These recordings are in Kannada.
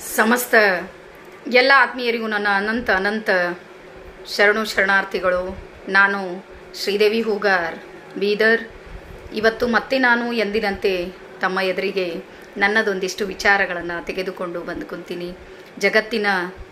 ಸಮಸ್ತ ಎಲ್ಲ ಆತ್ಮೀಯರಿಗೂ ನನ್ನ ಅನಂತ ಅನಂತ ಶರಣು ಶರಣಾರ್ಥಿಗಳು ನಾನು ಶ್ರೀದೇವಿ ಹೂಗಾರ್ ಬೀದರ್ ಇವತ್ತು ಮತ್ತೆ ನಾನು ಎಂದಿನಂತೆ ತಮ್ಮ ಎದುರಿಗೆ ನನ್ನದೊಂದಿಷ್ಟು ವಿಚಾರಗಳನ್ನು ತೆಗೆದುಕೊಂಡು ಬಂದು ಕುಂತೀನಿ ಜಗತ್ತಿನ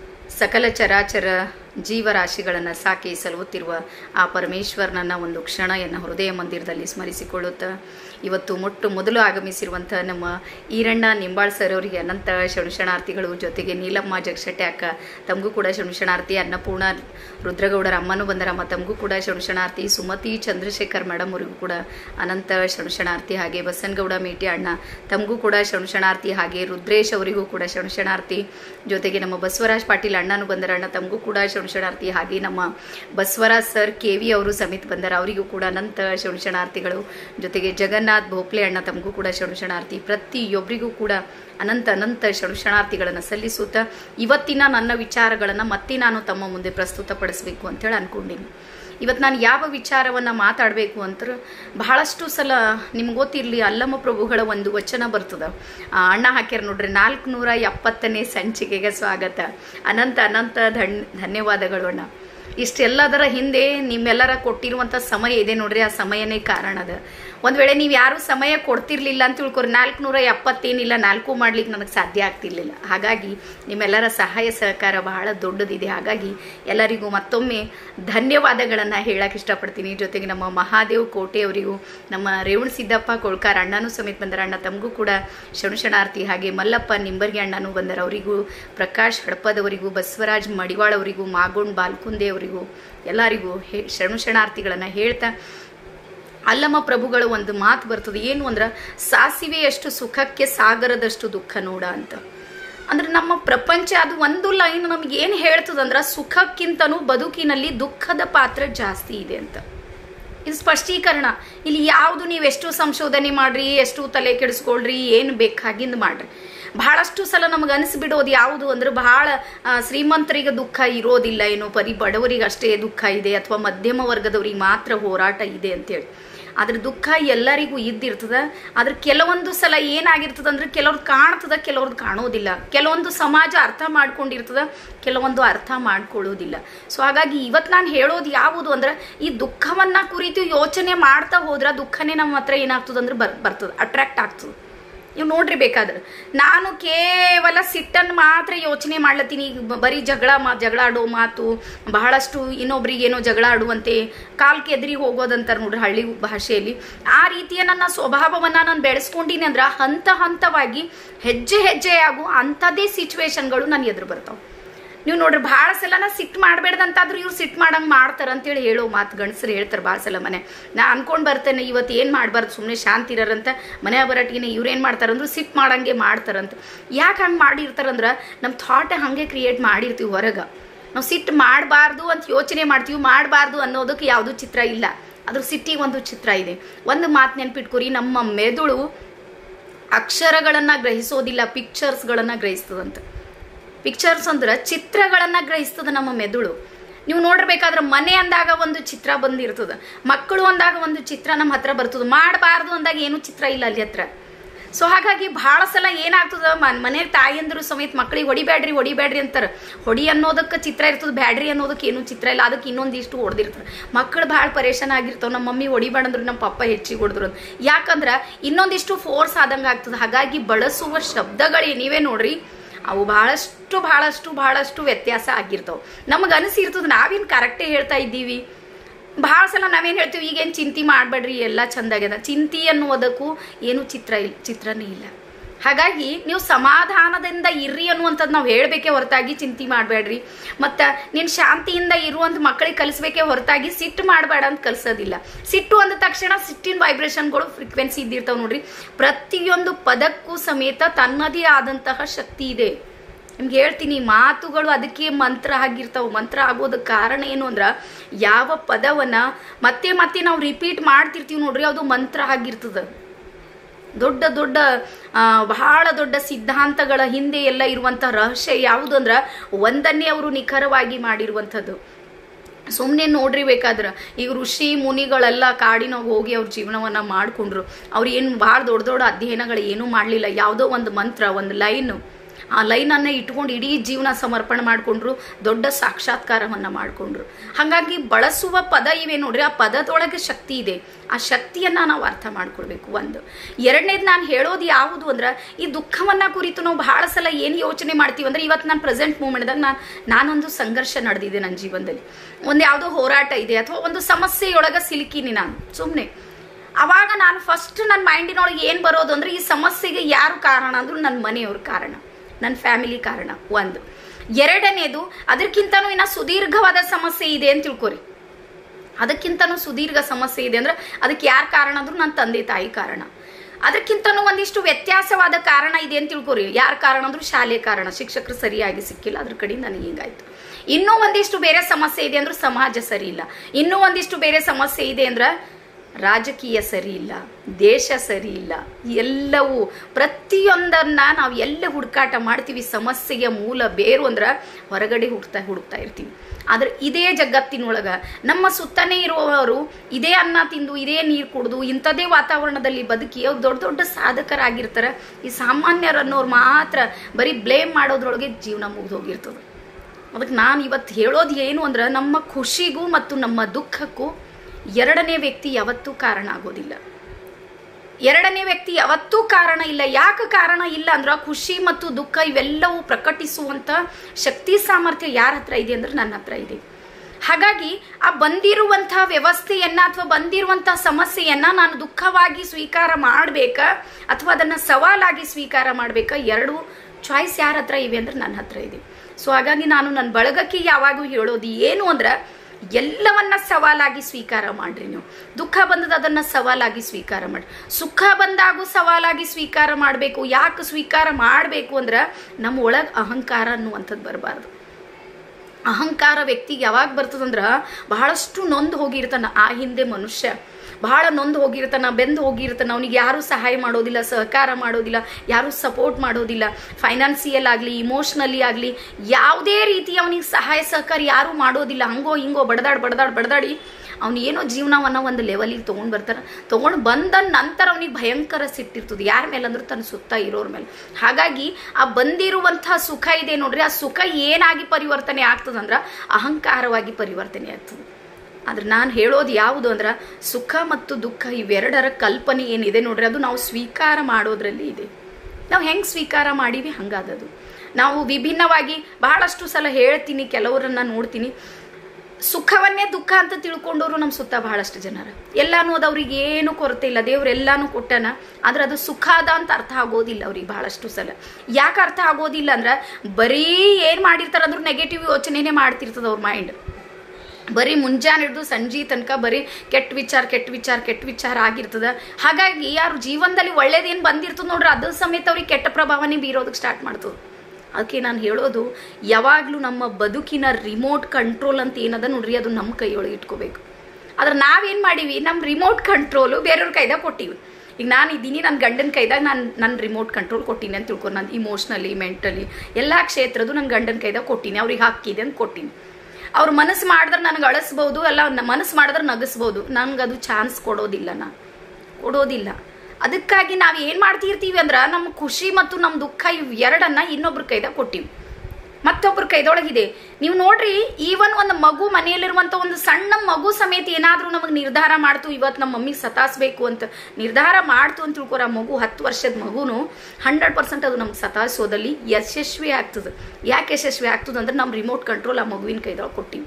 ಸಕಲ ಚರಾಚರ ಜೀವರಾಶಿಗಳನ್ನು ಸಾಕಿ ಸಲುಹುತ್ತಿರುವ ಆ ಪರಮೇಶ್ವರನನ್ನ ಒಂದು ಕ್ಷಣ ಎನ್ನ ಹೃದಯ ಮಂದಿರದಲ್ಲಿ ಸ್ಮರಿಸಿಕೊಳ್ಳುತ್ತಾ ಇವತ್ತು ಮೊಟ್ಟು ಮೊದಲು ಆಗಮಿಸಿರುವಂಥ ನಮ್ಮ ಈರಣ್ಣ ನಿಂಬಾಳ್ ಸರ್ ಅವರಿಗೆ ಅನಂತ ಶರಣಾರ್ಥಿಗಳು ಜೊತೆಗೆ ನೀಲಮ್ಮ ಜಗಶೆಟ್ಟೆ ಅಕ್ಕ ತಮಗೂ ಕೂಡ ಶರಣಾರ್ಥಿ ಅನ್ನಪೂರ್ಣ ರುದ್ರಗೌಡರ ಅಮ್ಮನೂ ಬಂದರಮ್ಮ ತಮಗೂ ಕೂಡ ಶರಣಾರ್ಥಿ ಸುಮತಿ ಚಂದ್ರಶೇಖರ್ ಮೇಡಮ್ ಅವರಿಗೂ ಕೂಡ ಅನಂತ ಶರಣಾರ್ಥಿ ಹಾಗೆ ಬಸನಗೌಡ ಮೇಟಿ ಅಣ್ಣ ತಮಗೂ ಕೂಡ ಶರಣಾರ್ಥಿ ಹಾಗೆ ರುದ್ರೇಶ್ ಅವರಿಗೂ ಕೂಡ ಶರಣಾರ್ಥಿ ಜೊತೆಗೆ ನಮ್ಮ ಬಸವರಾಜ್ ಪಾಟೀಲ್ ಅಣ್ಣನೂ ಬಂದರ ಅಣ್ಣ ತಮಗೂ ಕೂಡ ಶರಣಾರ್ಥಿ ಹಾಗೆ ನಮ್ಮ ಬಸವರಾಜ್ ಸರ್ ಕೆ ವಿ ಅವರು ಸಮೇತ ಬಂದರ ಅವರಿಗೂ ಕೂಡ ಅನಂತ ಶರಣಾರ್ಥಿಗಳು ಜೊತೆಗೆ ಜಗನ್ನಾಥ್ ಭೋಪ್ಲೆ ಅಣ್ಣ ತಮಗೂ ಕೂಡ ಶರಣಾರ್ಥಿ ಪ್ರತಿಯೊಬ್ಬರಿಗೂ ಕೂಡ ಅನಂತ ಅನಂತ ಶರಣಾರ್ಥಿಗಳನ್ನು ಸಲ್ಲಿಸುತ್ತಾ ಇವತ್ತಿನ ನನ್ನ ವಿಚಾರಗಳನ್ನು ಮತ್ತೆ ನಾನು ತಮ್ಮ ಮುಂದೆ ಪ್ರಸ್ತುತಪಡಿಸಬೇಕು ಅಂತೇಳಿ ಅನ್ಕೊಂಡಿನಿ ಇವತ್ತು ನಾನು ಯಾವ ವಿಚಾರವನ್ನು ಮಾತಾಡಬೇಕು ಅಂತ ಬಹಳಷ್ಟು ಸಲ ನಿಮ್ಗೆ ಗೊತ್ತಿರಲಿ ಅಲ್ಲಮ್ಮ ಪ್ರಭುಗಳ ಒಂದು ವಚನ ಬರ್ತದ ಆ, ಅಣ್ಣ ಹಾಕ್ಯಾರ ನೋಡ್ರಿ ನಾಲ್ಕುನೂರ ಎಪ್ಪತ್ತನೇ ಸಂಚಿಕೆಗೆ ಸ್ವಾಗತ ಅನಂತ ಅನಂತ ಧನ್ ಧನ್ಯವಾದಗಳು ಅಣ್ಣ ಇಷ್ಟೆಲ್ಲದರ ಹಿಂದೆ ನಿಮ್ಮೆಲ್ಲರ ಕೊಟ್ಟಿರುವಂಥ ಸಮಯ ಇದೆ ನೋಡ್ರಿ ಆ ಸಮಯನೇ ಕಾರಣ ಅದ ಒಂದ್ ವೇಳೆ ನೀವು ಯಾರು ಸಮಯ ಕೊಡ್ತಿರ್ಲಿಲ್ಲ ಅಂತ ತಿಳ್ಕೊರಿ ನಾಲ್ಕುನೂರ ಎಪ್ಪತ್ತೇನಿಲ್ಲ ನಾಲ್ಕು ಮಾಡ್ಲಿಕ್ಕೆ ನನಗೆ ಸಾಧ್ಯ ಆಗ್ತಿರ್ಲಿಲ್ಲ ಹಾಗಾಗಿ ನಿಮ್ಮೆಲ್ಲರ ಸಹಾಯ ಸಹಕಾರ ಬಹಳ ದೊಡ್ಡದಿದೆ ಹಾಗಾಗಿ ಎಲ್ಲರಿಗೂ ಮತ್ತೊಮ್ಮೆ ಧನ್ಯವಾದಗಳನ್ನು ಹೇಳಕ್ಕೆ ಇಷ್ಟಪಡ್ತೀನಿ ಜೊತೆಗೆ ನಮ್ಮ ಮಹಾದೇವ್ ಕೋಟೆಯವರಿಗೂ ನಮ್ಮ ರೇವಣ ಸಿದ್ದಪ್ಪ ಕೊಳ್ಕಾರ ಅಣ್ಣನೂ ಸಮೇತ ಬಂದರ ಅಣ್ಣ ತಮಗೂ ಕೂಡ ಶರಣಾರ್ಥಿ ಹಾಗೆ ಮಲ್ಲಪ್ಪ ನಿಂಬರ್ಗಿ ಅಣ್ಣನೂ ಬಂದರ ಅವರಿಗೂ ಪ್ರಕಾಶ್ ಹಡಪದವರಿಗೂ ಬಸವರಾಜ್ ಮಡಿವಾಳ ಅವರಿಗೂ ಮಾಗೋಣ್ ಬಾಲ್ಕುಂದೆ ಅವರಿಗೂ ಎಲ್ಲರಿಗೂ ಹೇ ಶರಣಾರ್ಥಿಗಳನ್ನು ಹೇಳ್ತಾ ಅಲ್ಲಮ್ಮ ಪ್ರಭುಗಳು ಒಂದು ಮಾತು ಬರ್ತದೆ ಏನು ಅಂದ್ರೆ ಸಾಸಿವೆಯಷ್ಟು ಸುಖಕ್ಕೆ ಸಾಗರದಷ್ಟು ದುಃಖ ನೋಡ ಅಂತ ಅಂದ್ರೆ ನಮ್ಮ ಪ್ರಪಂಚ ಅದು ಒಂದು ಲೈನ್ ನಮ್ಗೆ ಏನು ಹೇಳ್ತದಂದ್ರೆ ಸುಖಕ್ಕಿಂತನೂ ಬದುಕಿನಲ್ಲಿ ದುಃಖದ ಪಾತ್ರ ಜಾಸ್ತಿ ಇದೆ ಅಂತ ಇದು ಸ್ಪಷ್ಟೀಕರಣ ಇಲ್ಲಿ ಯಾವುದು ನೀವು ಎಷ್ಟು ಸಂಶೋಧನೆ ಮಾಡ್ರಿ ಎಷ್ಟು ತಲೆ ಕೆಡಿಸ್ಕೊಳ್ರಿ ಏನು ಬೇಕಾಗಿಂದ ಮಾಡ್ರಿ ಬಹಳಷ್ಟು ಸಲ ನಮಗೆ ಅನಿಸ್ಬಿಡೋದು ಯಾವುದು ಅಂದ್ರೆ ಬಹಳ ಆ, ಶ್ರೀಮಂತರಿಗೆ ದುಃಖ ಇರೋದಿಲ್ಲ ಏನು ಬರೀ ಬಡವರಿಗೆ ಅಷ್ಟೇ ದುಃಖ ಇದೆ ಅಥವಾ ಮಧ್ಯಮ ವರ್ಗದವ್ರಿಗೆ ಮಾತ್ರ ಹೋರಾಟ ಇದೆ ಅಂತೇಳಿ ಅದ್ರ ದುಃಖ ಎಲ್ಲರಿಗೂ ಇದ್ದಿರ್ತದ ಆದ್ರೆ ಕೆಲವೊಂದು ಸಲ ಏನಾಗಿರ್ತದ ಅಂದ್ರೆ ಕೆಲವ್ರದ್ದು ಕಾಣ್ತದ ಕೆಲವ್ರದ್ದು ಕಾಣೋದಿಲ್ಲ ಕೆಲವೊಂದು ಸಮಾಜ ಅರ್ಥ ಮಾಡ್ಕೊಂಡಿರ್ತದ ಕೆಲವೊಂದು ಅರ್ಥ ಮಾಡ್ಕೊಳ್ಳೋದಿಲ್ಲ ಸೊ ಹಾಗಾಗಿ ಇವತ್ತು ನಾನು ಹೇಳೋದು ಯಾವುದು ಅಂದ್ರೆ ಈ ದುಃಖವನ್ನ ಕುರಿತು ಯೋಚನೆ ಮಾಡ್ತಾ ಹೋದ್ರೆ ದುಃಖನೇ ನಮ್ಮ ಹತ್ರ ಏನಾಗ್ತದ ಅಂದ್ರೆ ಬರ್ ಬರ್ತದ ಅಟ್ರಾಕ್ಟ್ ಆಗ್ತದೆ ನೀವು ನೋಡ್ರಿ ಬೇಕಾದ್ರೆ ನಾನು ಕೇವಲ ಸಿಟ್ಟನ್ನು ಮಾತ್ರ ಯೋಚನೆ ಮಾಡ್ಲತ್ತೀನಿ ಈಗ ಬ- ಬರೀ ಜಗಳ ಮಾ ಜಗಳ ಆಡೋ ಮಾತು ಬಹಳಷ್ಟು ಇನ್ನೊಬ್ರಿಗೆ ಏನೋ ಜಗಳ ಆಡುವಂತೆ ಕಾಲ್ ಕೆದ್ರಿ ಹೋಗೋದಂತಾರೆ ನೋಡ್ರಿ ಹಳ್ಳಿ ಭಾಷೆಯಲ್ಲಿ ಆ ರೀತಿಯ ನನ್ನ ಸ್ವಭಾವವನ್ನು ನಾನು ಬೆಳೆಸ್ಕೊಂಡಿನಿ ಅಂದ್ರೆ ಹಂತ ಹಂತವಾಗಿ ಹೆಜ್ಜೆ ಹೆಜ್ಜೆಯಾಗು ಅಂಥದ್ದೇ ಸಿಚುವೇಶನ್ಗಳು ನನ್ನ ಎದುರು ಬರ್ತಾವೆ ನೀವು ನೋಡ್ರಿ ಭಾಳ ಸಲ ನಾ ಸಿಟ್ಟು ಮಾಡಬೇಡ್ದಂತಾದ್ರೂ ಇವ್ರು ಸಿಟ್ಟು ಮಾಡಂಗೆ ಮಾಡ್ತಾರ ಅಂತೇಳಿ ಹೇಳೋ ಮಾತು ಗಂಡಸರು ಹೇಳ್ತಾರೆ ಭಾಳ ಸಲ ಮನೆ ನಾ ಅನ್ಕೊಂಡು ಬರ್ತೇನೆ ಇವತ್ತು ಏನು ಮಾಡಬಾರ್ದು ಸುಮ್ಮನೆ ಶಾಂತಿ ಇರೋರಂತ ಮನೆ ಬರಟಿಗೆ ಇವ್ರು ಏನು ಮಾಡ್ತಾರಂದ್ರೆ ಸಿಟ್ಟು ಮಾಡಂಗೆ ಮಾಡ್ತಾರಂತ ಯಾಕೆ ಹಂಗೆ ಮಾಡಿರ್ತಾರಂದ್ರೆ ನಮ್ಮ ಥಾಟ್ ಹಾಗೆ ಕ್ರಿಯೇಟ್ ಮಾಡಿರ್ತೀವಿ ಹೊರಗೆ ನಾವು ಸಿಟ್ಟು ಮಾಡಬಾರ್ದು ಅಂತ ಯೋಚನೆ ಮಾಡ್ತೀವಿ ಮಾಡಬಾರ್ದು ಅನ್ನೋದಕ್ಕೆ ಯಾವುದೂ ಚಿತ್ರ ಇಲ್ಲ ಅದ್ರ ಸಿಟ್ಟಿಗೆ ಒಂದು ಚಿತ್ರ ಇದೆ ಒಂದು ಮಾತು ನೆನ್ಪಿಟ್ಕೊರಿ ನಮ್ಮ ಮೆದುಳು ಅಕ್ಷರಗಳನ್ನು ಗ್ರಹಿಸೋದಿಲ್ಲ ಪಿಕ್ಚರ್ಸ್ಗಳನ್ನು ಗ್ರಹಿಸ್ತದಂತೆ ಪಿಕ್ಚರ್ಸ್ ಅಂದ್ರೆ ಚಿತ್ರಗಳನ್ನ ಗ್ರಹಿಸ್ತದ ನಮ್ಮ ಮೆದುಳು ನೀವು ನೋಡ್ಬೇಕಾದ್ರೆ ಮನೆ ಅಂದಾಗ ಒಂದು ಚಿತ್ರ ಬಂದಿರ್ತದ ಮಕ್ಕಳು ಅಂದಾಗ ಒಂದು ಚಿತ್ರ ನಮ್ಮ ಹತ್ರ ಬರ್ತದ ಮಾಡಬಾರ್ದು ಅಂದಾಗ ಏನು ಚಿತ್ರ ಇಲ್ಲ ಅಲ್ಲಿ ಹತ್ರ ಸೊ ಹಾಗಾಗಿ ಬಹಳ ಸಲ ಏನಾಗ್ತದ ಮನ್ ಮನೆ ತಾಯಿಯಂದ್ರು ಸಮೇತ ಮಕ್ಕಳಿಗೆ ಹೊಡಿಬ್ಯಾಡ್ರಿ ಹೊಡಿಬ್ಯಾಡ್ರಿ ಅಂತಾರೆ ಹೊಡಿ ಅನ್ನೋದಕ್ಕೆ ಚಿತ್ರ ಇರ್ತದ ಬ್ಯಾಡ್ರಿ ಅನ್ನೋದಕ್ಕೆ ಏನೂ ಚಿತ್ರ ಇಲ್ಲ ಅದಕ್ಕೆ ಇನ್ನೊಂದಿಷ್ಟು ಹೊಡೆದಿರ್ತಾರೆ ಮಕ್ಕಳು ಭಾಳ ಪರೇಶಾನ ಆಗಿರ್ತಾವ ನಮ್ಮ ಮಮ್ಮಿ ಹೊಡಿಬೇಡಂದ್ರು ನಮ್ಮ ಪಪ್ಪ ಹೆಚ್ಚಿಗೆ ಹೊಡೆದ್ರು ಅಂತ ಯಾಕಂದ್ರೆ ಇನ್ನೊಂದಿಷ್ಟು ಫೋರ್ಸ್ ಆದಂಗೆ ಆಗ್ತದೆ ಹಾಗಾಗಿ ಬಳಸುವ ಶಬ್ದಗಳೇ ನೀವೇ ನೋಡ್ರಿ ಅವು ಬಹಳಷ್ಟು ಬಹಳಷ್ಟು ಬಹಳಷ್ಟು ವ್ಯತ್ಯಾಸ ಆಗಿರ್ತಾವ ನಮಗೆ ಅನಿಸಿರ್ತದ ನಾವೇನು ಕರೆಕ್ಟೇ ಹೇಳ್ತಾ ಇದ್ದೀವಿ ಭಾಳ ಸಲ ನಾವೇನು ಹೇಳ್ತೀವಿ ಈಗೇನು ಚಿಂತೆ ಮಾಡಬೇಡ್ರಿ ಎಲ್ಲ ಚಂದಾಗ್ಯದ ಚಿಂತೆ ಅನ್ನೋದಕ್ಕೂ ಏನು ಚಿತ್ರ ಇಲ್ಲ ಚಿತ್ರನೇ ಇಲ್ಲ ಹಾಗಾಗಿ ನೀವು ಸಮಾಧಾನದಿಂದ ಇರ್ರಿ ಅನ್ನುವಂಥದ್ದು ನಾವು ಹೇಳಬೇಕೇ ಹೊರತಾಗಿ ಚಿಂತೆ ಮಾಡಬೇಡ್ರಿ ಮತ್ತು ನೀನು ಶಾಂತಿಯಿಂದ ಇರುವಂಥ ಮಕ್ಕಳಿಗೆ ಕಲಿಸ್ಬೇಕೇ ಹೊರತಾಗಿ ಸಿಟ್ಟು ಮಾಡಬೇಡ ಅಂತ ಕಲಿಸೋದಿಲ್ಲ ಸಿಟ್ಟು ಅಂದ ತಕ್ಷಣ ಸಿಟ್ಟಿನ ವೈಬ್ರೇಷನ್ಗಳು ಫ್ರೀಕ್ವೆನ್ಸಿ ಇದ್ದಿರ್ತಾವೆ ನೋಡ್ರಿ ಪ್ರತಿಯೊಂದು ಪದಕ್ಕೂ ಸಮೇತ ತನ್ನದೇ ಆದಂತಹ ಶಕ್ತಿ ಇದೆ ನಿಮ್ಗೆ ಹೇಳ್ತೀನಿ ಮಾತುಗಳು ಅದಕ್ಕೆ ಮಂತ್ರ ಆಗಿರ್ತಾವ ಮಂತ್ರ ಆಗೋದಕ್ಕೆ ಕಾರಣ ಏನು ಅಂದ್ರೆ ಯಾವ ಪದವನ್ನ ಮತ್ತೆ ಮತ್ತೆ ನಾವು ರಿಪೀಟ್ ಮಾಡ್ತಿರ್ತೀವಿ ನೋಡ್ರಿ ಅದು ಮಂತ್ರ ಆಗಿರ್ತದ ದೊಡ್ಡ ದೊಡ್ಡ ಆ, ಬಹಳ ದೊಡ್ಡ ಸಿದ್ಧಾಂತಗಳ ಹಿಂದೆ ಎಲ್ಲ ಇರುವಂತಹ ರಹಸ್ಯ ಯಾವುದು ಅಂದ್ರೆ ಒಂದನ್ನೇ ಅವರು ನಿಖರವಾಗಿ ಮಾಡಿರುವಂಥದ್ದು ಸುಮ್ಮನೆ ನೋಡ್ರಿ ಬೇಕಾದ್ರೆ ಈಗ ಋಷಿ ಮುನಿಗಳೆಲ್ಲ ಕಾಡಿನಾಗ ಹೋಗಿ ಅವ್ರ ಜೀವನವನ್ನ ಮಾಡ್ಕೊಂಡ್ರು ಅವ್ರು ಏನು ಭಾಳ ದೊಡ್ಡ ದೊಡ್ಡ ಅಧ್ಯಯನಗಳು ಏನೂ ಮಾಡಲಿಲ್ಲ ಯಾವುದೋ ಒಂದು ಮಂತ್ರ ಒಂದು ಲೈನು ಆ ಲೈನನ್ನು ಇಟ್ಕೊಂಡು ಇಡೀ ಜೀವನ ಸಮರ್ಪಣೆ ಮಾಡಿಕೊಂಡ್ರು ದೊಡ್ಡ ಸಾಕ್ಷಾತ್ಕಾರವನ್ನು ಮಾಡಿಕೊಂಡ್ರು ಹಾಗಾಗಿ ಬಳಸುವ ಪದ ಇವೆ ನೋಡ್ರಿ ಆ ಪದದೊಳಗೆ ಶಕ್ತಿ ಇದೆ ಆ ಶಕ್ತಿಯನ್ನು ನಾವು ಅರ್ಥ ಮಾಡ್ಕೊಳ್ಬೇಕು ಒಂದು ಎರಡನೇದು ನಾನು ಹೇಳೋದು ಯಾವುದು ಅಂದ್ರೆ ಈ ದುಃಖವನ್ನ ಕುರಿತು ನಾವು ಬಹಳ ಸಲ ಏನು ಯೋಚನೆ ಮಾಡ್ತೀವಿ ಅಂದ್ರೆ ಇವತ್ತು ನಾನು ಪ್ರೆಸೆಂಟ್ ಮೂಮೆಂಟ್ದಾಗ ನಾನು ನಾನೊಂದು ಸಂಘರ್ಷ ನಡೆದಿದೆ ನನ್ನ ಜೀವನದಲ್ಲಿ ಒಂದು ಯಾವುದೋ ಹೋರಾಟ ಇದೆ ಅಥವಾ ಒಂದು ಸಮಸ್ಯೆಯೊಳಗೆ ಸಿಲುಕೀನಿ ನಾನು ಸುಮ್ಮನೆ ಅವಾಗ ನಾನು ಫಸ್ಟ್ ನನ್ನ ಮೈಂಡಿನೊಳಗೆ ಏನು ಬರೋದು ಅಂದ್ರೆ ಈ ಸಮಸ್ಯೆಗೆ ಯಾರು ಕಾರಣ ಅಂದ್ರು ನನ್ನ ಮನೆಯವ್ರ ಕಾರಣ ನನ್ನ ಫ್ಯಾಮಿಲಿ ಕಾರಣ ಒಂದು ಎರಡನೇದು ಅದಕ್ಕಿಂತನೂ ಇನ್ನ ಸುದೀರ್ಘವಾದ ಸಮಸ್ಯೆ ಇದೆ ಅಂತ ತಿಳ್ಕೊರಿ ಅದಕ್ಕಿಂತನೂ ಸುದೀರ್ಘ ಸಮಸ್ಯೆ ಇದೆ ಅಂದ್ರೆ ಅದಕ್ಕೆ ಯಾರು ಕಾರಣ ಅಂದ್ರು ನನ್ನ ತಂದೆ ತಾಯಿ ಕಾರಣ ಅದಕ್ಕಿಂತನೂ ಒಂದಿಷ್ಟು ವ್ಯತ್ಯಾಸವಾದ ಕಾರಣ ಇದೆ ಅಂತ ತಿಳ್ಕೊರಿ ಯಾರ ಕಾರಣ ಅಂದ್ರು ಶಾಲೆ ಕಾರಣ ಶಿಕ್ಷಕರು ಸರಿಯಾಗಿ ಸಿಕ್ಕಿಲ್ಲ ಅದ್ರ ಕಡೆಯಿಂದ ನನಗೆ ಹಿಂಗಾಯ್ತು ಇನ್ನೂ ಒಂದಿಷ್ಟು ಬೇರೆ ಸಮಸ್ಯೆ ಇದೆ ಅಂದ್ರೆ ಸಮಾಜ ಸರಿ ಇಲ್ಲ ಇನ್ನೂ ಒಂದಿಷ್ಟು ಬೇರೆ ಸಮಸ್ಯೆ ಇದೆ ಅಂದ್ರೆ ರಾಜಕೀಯ ಸರಿ ಇಲ್ಲ ದೇಶ ಸರಿ ಇಲ್ಲ ಎಲ್ಲವೂ ಪ್ರತಿಯೊಂದನ್ನ ನಾವು ಎಲ್ಲ ಹುಡುಕಾಟ ಮಾಡ್ತೀವಿ ಸಮಸ್ಯೆಯ ಮೂಲ ಬೇರು ಅಂದ್ರೆ ಹೊರಗಡೆ ಹುಡುಕ್ತಾ ಹುಡುಕ್ತಾ ಇರ್ತೀವಿ ಆದ್ರೆ ಇದೇ ಜಗತ್ತಿನೊಳಗ ನಮ್ಮ ಸುತ್ತನೇ ಇರುವವರು ಇದೇ ಅನ್ನ ತಿಂದು ಇದೇ ನೀರು ಕುಡಿದು ಇಂಥದೇ ವಾತಾವರಣದಲ್ಲಿ ಬದುಕಿ ಅವ್ರು ದೊಡ್ಡ ದೊಡ್ಡ ಸಾಧಕರಾಗಿರ್ತಾರೆ ಈ ಸಾಮಾನ್ಯರನ್ನೋರು ಮಾತ್ರ ಬರೀ ಬ್ಲೇಮ್ ಮಾಡೋದ್ರೊಳಗೆ ಜೀವನ ಮುಗಿದು ಹೋಗಿರ್ತದೆ ಅದಕ್ಕೆ ನಾನು ಇವತ್ತು ಹೇಳೋದು ಏನು ಅಂದ್ರೆ ನಮ್ಮ ಖುಷಿಗೂ ಮತ್ತು ನಮ್ಮ ದುಃಖಕ್ಕೂ ಎರಡನೇ ವ್ಯಕ್ತಿ ಯಾವತ್ತೂ ಕಾರಣ ಆಗೋದಿಲ್ಲ ಎರಡನೇ ವ್ಯಕ್ತಿ ಯಾವತ್ತೂ ಕಾರಣ ಇಲ್ಲ ಯಾಕೆ ಕಾರಣ ಇಲ್ಲ ಅಂದ್ರೆ ಖುಷಿ ಮತ್ತು ದುಃಖ ಇವೆಲ್ಲವೂ ಪ್ರಕಟಿಸುವಂತ ಶಕ್ತಿ ಸಾಮರ್ಥ್ಯ ಯಾರ ಹತ್ರ ಇದೆ ಅಂದ್ರೆ ನನ್ನ ಹತ್ರ ಇದೆ ಹಾಗಾಗಿ ಆ ಬಂದಿರುವಂತಹ ವ್ಯವಸ್ಥೆಯನ್ನ ಅಥವಾ ಬಂದಿರುವಂತಹ ಸಮಸ್ಯೆಯನ್ನ ನಾನು ದುಃಖವಾಗಿ ಸ್ವೀಕಾರ ಮಾಡ್ಬೇಕಾ ಅಥವಾ ಅದನ್ನ ಸವಾಲಾಗಿ ಸ್ವೀಕಾರ ಮಾಡ್ಬೇಕಾ ಎರಡು ಚಾಯ್ಸ್ ಯಾರ ಹತ್ರ ಇವೆ ಅಂದ್ರೆ ನನ್ನ ಹತ್ರ ಇದೆ ಸೊ ಹಾಗಾಗಿ ನಾನು ನನ್ನ ಬಳಗಕ್ಕೆ ಯಾವಾಗೂ ಹೇಳೋದು ಏನು ಅಂದ್ರೆ ಎಲ್ಲವನ್ನ ಸವಾಲಾಗಿ ಸ್ವೀಕಾರ ಮಾಡ್ರಿ ನೀವು ದುಃಖ ಬಂದದ ಅದನ್ನ ಸವಾಲಾಗಿ ಸ್ವೀಕಾರ ಮಾಡಿ ಸುಖ ಬಂದಾಗೂ ಸವಾಲಾಗಿ ಸ್ವೀಕಾರ ಮಾಡಬೇಕು ಯಾಕೆ ಸ್ವೀಕಾರ ಮಾಡಬೇಕು ಅಂದ್ರೆ ನಮ್ಮ ಒಳಗೆ ಅಹಂಕಾರ ಅನ್ನುವಂಥದ್ದು ಬರಬಾರ್ದು ಅಹಂಕಾರ ವ್ಯಕ್ತಿಗೆ ಯಾವಾಗ ಬರ್ತದಂದ್ರ ಬಹಳಷ್ಟು ನೊಂದು ಹೋಗಿರ್ತಾನ ಆ ಹಿಂದೆ ಮನುಷ್ಯ ಬಹಳ ನೊಂದು ಹೋಗಿರ್ತಾನ ಬೆಂದು ಹೋಗಿರ್ತಾನ ಅವನಿಗೆ ಯಾರು ಸಹಾಯ ಮಾಡೋದಿಲ್ಲ ಸಹಕಾರ ಮಾಡೋದಿಲ್ಲ ಯಾರು ಸಪೋರ್ಟ್ ಮಾಡೋದಿಲ್ಲ ಫೈನಾನ್ಸಿಯಲ್ ಆಗಲಿ ಇಮೋಷ್ನಲಿ ಆಗಲಿ ಯಾವುದೇ ರೀತಿ ಅವನಿಗೆ ಸಹಾಯ ಸಹಕಾರ ಯಾರು ಮಾಡೋದಿಲ್ಲ ಹಂಗೋ ಹಿಂಗೋ ಬಡದಾಡ್ ಬಡದಾಡ್ ಬಡದಾಡಿ ಅವ್ನು ಏನೋ ಜೀವನವನ್ನ ಒಂದು ಲೆವೆಲಿಗೆ ತೊಗೊಂಡು ಬರ್ತಾನೆ ತೊಗೊಂಡು ಬಂದ ನಂತರ ಅವನಿಗೆ ಭಯಂಕರ ಸಿಟ್ಟಿರ್ತದೆ ಯಾರ ಮೇಲೆ ಅಂದ್ರೆ ತನ್ನ ಸುತ್ತ ಇರೋರ ಮೇಲೆ ಹಾಗಾಗಿ ಆ ಬಂದಿರುವಂತಹ ಸುಖ ಇದೆ ನೋಡ್ರಿ ಆ ಸುಖ ಏನಾಗಿ ಪರಿವರ್ತನೆ ಆಗ್ತದಂದ್ರ ಅಹಂಕಾರವಾಗಿ ಪರಿವರ್ತನೆ ಆಗ್ತದೆ ಆದ್ರೆ ನಾನು ಹೇಳೋದು ಯಾವುದು ಅಂದ್ರೆ ಸುಖ ಮತ್ತು ದುಃಖ ಇವೆರಡರ ಕಲ್ಪನೆ ಏನಿದೆ ನೋಡ್ರಿ ಅದು ನಾವು ಸ್ವೀಕಾರ ಮಾಡೋದ್ರಲ್ಲಿ ಇದೆ ನಾವು ಹೆಂಗೆ ಸ್ವೀಕಾರ ಮಾಡೀವಿ ಹಂಗಾದದು ನಾವು ವಿಭಿನ್ನವಾಗಿ ಬಹಳಷ್ಟು ಸಲ ಹೇಳ್ತೀನಿ ಕೆಲವರನ್ನ ನೋಡ್ತೀನಿ ಸುಖವನ್ನೇ ದುಃಖ ಅಂತ ತಿಳ್ಕೊಂಡವರು ನಮ್ಮ ಸುತ್ತ ಬಹಳಷ್ಟು ಜನರ ಎಲ್ಲಾನು ಅದು ಅವ್ರಿಗೆ ಏನು ಕೊರತೆ ಇಲ್ಲ ದೇವ್ರು ಎಲ್ಲಾನು ಕೊಟ್ಟನ ಆದ್ರೆ ಅದು ಸುಖ ಅದ ಅಂತ ಅರ್ಥ ಆಗೋದಿಲ್ಲ ಅವ್ರಿಗೆ ಬಹಳಷ್ಟು ಸಲ ಯಾಕೆ ಅರ್ಥ ಆಗೋದಿಲ್ಲ ಅಂದ್ರೆ ಬರೀ ಏನ್ ಮಾಡಿರ್ತಾರ ಅಂದ್ರೆ ನೆಗೆಟಿವ್ ಯೋಚನೆನೇ ಮಾಡ್ತಿರ್ತದ ಅವ್ರ ಮೈಂಡ್ ಬರೀ ಮುಂಜಾನೆ ಹಿಡಿದು ಸಂಜೆ ತನಕ ಬರೀ ಕೆಟ್ಟ ವಿಚಾರ ಕೆಟ್ಟ ವಿಚಾರ ಕೆಟ್ಟ ವಿಚಾರ ಆಗಿರ್ತದ ಹಾಗಾಗಿ ಯಾರು ಜೀವನದಲ್ಲಿ ಒಳ್ಳೇದೇನು ಬಂದಿರ್ತದ ನೋಡ್ರಿ ಅದ್ರ ಸಮೇತ ಅವ್ರಿಗೆ ಕೆಟ್ಟ ಪ್ರಭಾವನೆ ಬೀರೋದಕ್ಕೆ ಸ್ಟಾರ್ಟ್ ಮಾಡ್ತದೆ ಅದಕ್ಕೆ ನಾನು ಹೇಳೋದು ಯಾವಾಗಲೂ ನಮ್ಮ ಬದುಕಿನ ರಿಮೋಟ್ ಕಂಟ್ರೋಲ್ ಅಂತ ಏನದ ನೋಡ್ರಿ ಅದು ನಮ್ಮ ಕೈಯೊಳಗೆ ಇಟ್ಕೋಬೇಕು ಆದ್ರೆ ನಾವೇನು ಮಾಡೀವಿ ನಮ್ಮ ರಿಮೋಟ್ ಕಂಟ್ರೋಲು ಬೇರೆಯವ್ರ ಕೈದಾಗ ಕೊಟ್ಟಿವಿ ಈಗ ನಾನು ಇದ್ದೀನಿ ನನ್ನ ಗಂಡನ ಕೈದಾಗ ನಾನು ನನ್ನ ರಿಮೋಟ್ ಕಂಟ್ರೋಲ್ ಕೊಟ್ಟಿನಿ ಅಂತ ತಿಳ್ಕೊಂಡು ನಾನು ಇಮೋಷ್ನಲಿ ಮೆಂಟಲಿ ಎಲ್ಲ ಕ್ಷೇತ್ರದ್ದು ನನ್ನ ಗಂಡನ ಕೈದಾಗ ಕೊಟ್ಟಿನಿ ಅವ್ರಿಗೆ ಹಾಕಿದೆ ಅಂತ ಕೊಟ್ಟಿನಿ ಅವ್ರು ಮನಸ್ಸು ಮಾಡಿದ್ರೆ ನನಗೆ ಅಳಿಸ್ಬೋದು ಅಲ್ಲ ಮನಸ್ಸು ಮಾಡಿದ್ರೆ ನಗಿಸ್ಬೋದು ನಂಗೆ ಅದು ಚಾನ್ಸ್ ಕೊಡೋದಿಲ್ಲ ನಾನು ಕೊಡೋದಿಲ್ಲ ಅದಕ್ಕಾಗಿ ನಾವು ಏನು ಮಾಡ್ತಿರ್ತೀವಿ ಅಂದ್ರೆ ನಮ್ಮ ಖುಷಿ ಮತ್ತು ನಮ್ಮ ದುಃಖ ಇವ್ ಎರಡನ್ನ ಇನ್ನೊಬ್ರ ಕೈದಾಗ ಕೊಟ್ಟಿವಿ ಮತ್ತೊಬ್ರ ಕೈದೊಳಗಿದೆ ನೀವು ನೋಡ್ರಿ ಈವನ್ ಒಂದು ಮಗು ಮನೆಯಲ್ಲಿರುವಂತ ಒಂದು ಸಣ್ಣ ಮಗು ಸಮೇತ ಏನಾದ್ರೂ ನಮಗೆ ನಿರ್ಧಾರ ಮಾಡ್ತು ಇವತ್ತು ನಮ್ಮ ಮಮ್ಮಿಗೆ ಸತಾಯಿಸ್ಬೇಕು ಅಂತ ನಿರ್ಧಾರ ಮಾಡ್ತು ಅಂತ ತಿಳ್ಕೊರ ಮಗು ಹತ್ತು ವರ್ಷದ ಮಗುನು ಹಂಡ್ರೆಡ್ ಪರ್ಸೆಂಟ್ ಅದು ನಮ್ಗೆ ಸತಾಯಿಸೋದಲ್ಲಿ ಯಶಸ್ವಿ ಆಗ್ತದೆ ಯಾಕೆ ಯಶಸ್ವಿ ಆಗ್ತದೆ ಅಂದ್ರೆ ನಮ್ಮ ರಿಮೋಟ್ ಕಂಟ್ರೋಲ್ ಆ ಮಗುವಿನ ಕೈದೊಳಗೆ ಕೊಟ್ಟಿವಿ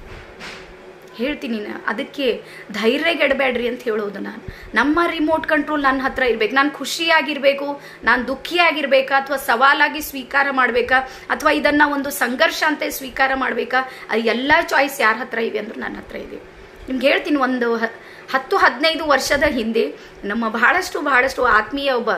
ಹೇಳ್ತೀನಿ ನಾ ಅದಕ್ಕೆ ಧೈರ್ಯಗೆಡಬೇಡ್ರಿ ಅಂತ ಹೇಳೋದು ನಾನು ನಮ್ಮ ರಿಮೋಟ್ ಕಂಟ್ರೋಲ್ ನನ್ನ ಹತ್ರ ಇರ್ಬೇಕು ನಾನು ಖುಷಿಯಾಗಿರ್ಬೇಕು ನಾನು ದುಃಖಿಯಾಗಿರ್ಬೇಕಾ ಅಥವಾ ಸವಾಲಾಗಿ ಸ್ವೀಕಾರ ಮಾಡಬೇಕಾ ಅಥವಾ ಇದನ್ನ ಒಂದು ಸಂಘರ್ಷ ಅಂತ ಸ್ವೀಕಾರ ಮಾಡಬೇಕಾ ಅದು ಎಲ್ಲ ಚಾಯ್ಸ್ ಯಾರ ಹತ್ರ ಇವೆ ಅಂದ್ರೆ ನನ್ನ ಹತ್ರ ಇದೆ ನಿಮ್ಗೆ ಹೇಳ್ತೀನಿ ಒಂದು ಹ- ಹತ್ತು ಹದಿನೈದು ವರ್ಷದ ಹಿಂದೆ ನಮ್ಮ ಬಹಳಷ್ಟು ಬಹಳಷ್ಟು ಆತ್ಮೀಯ ಒಬ್ಬ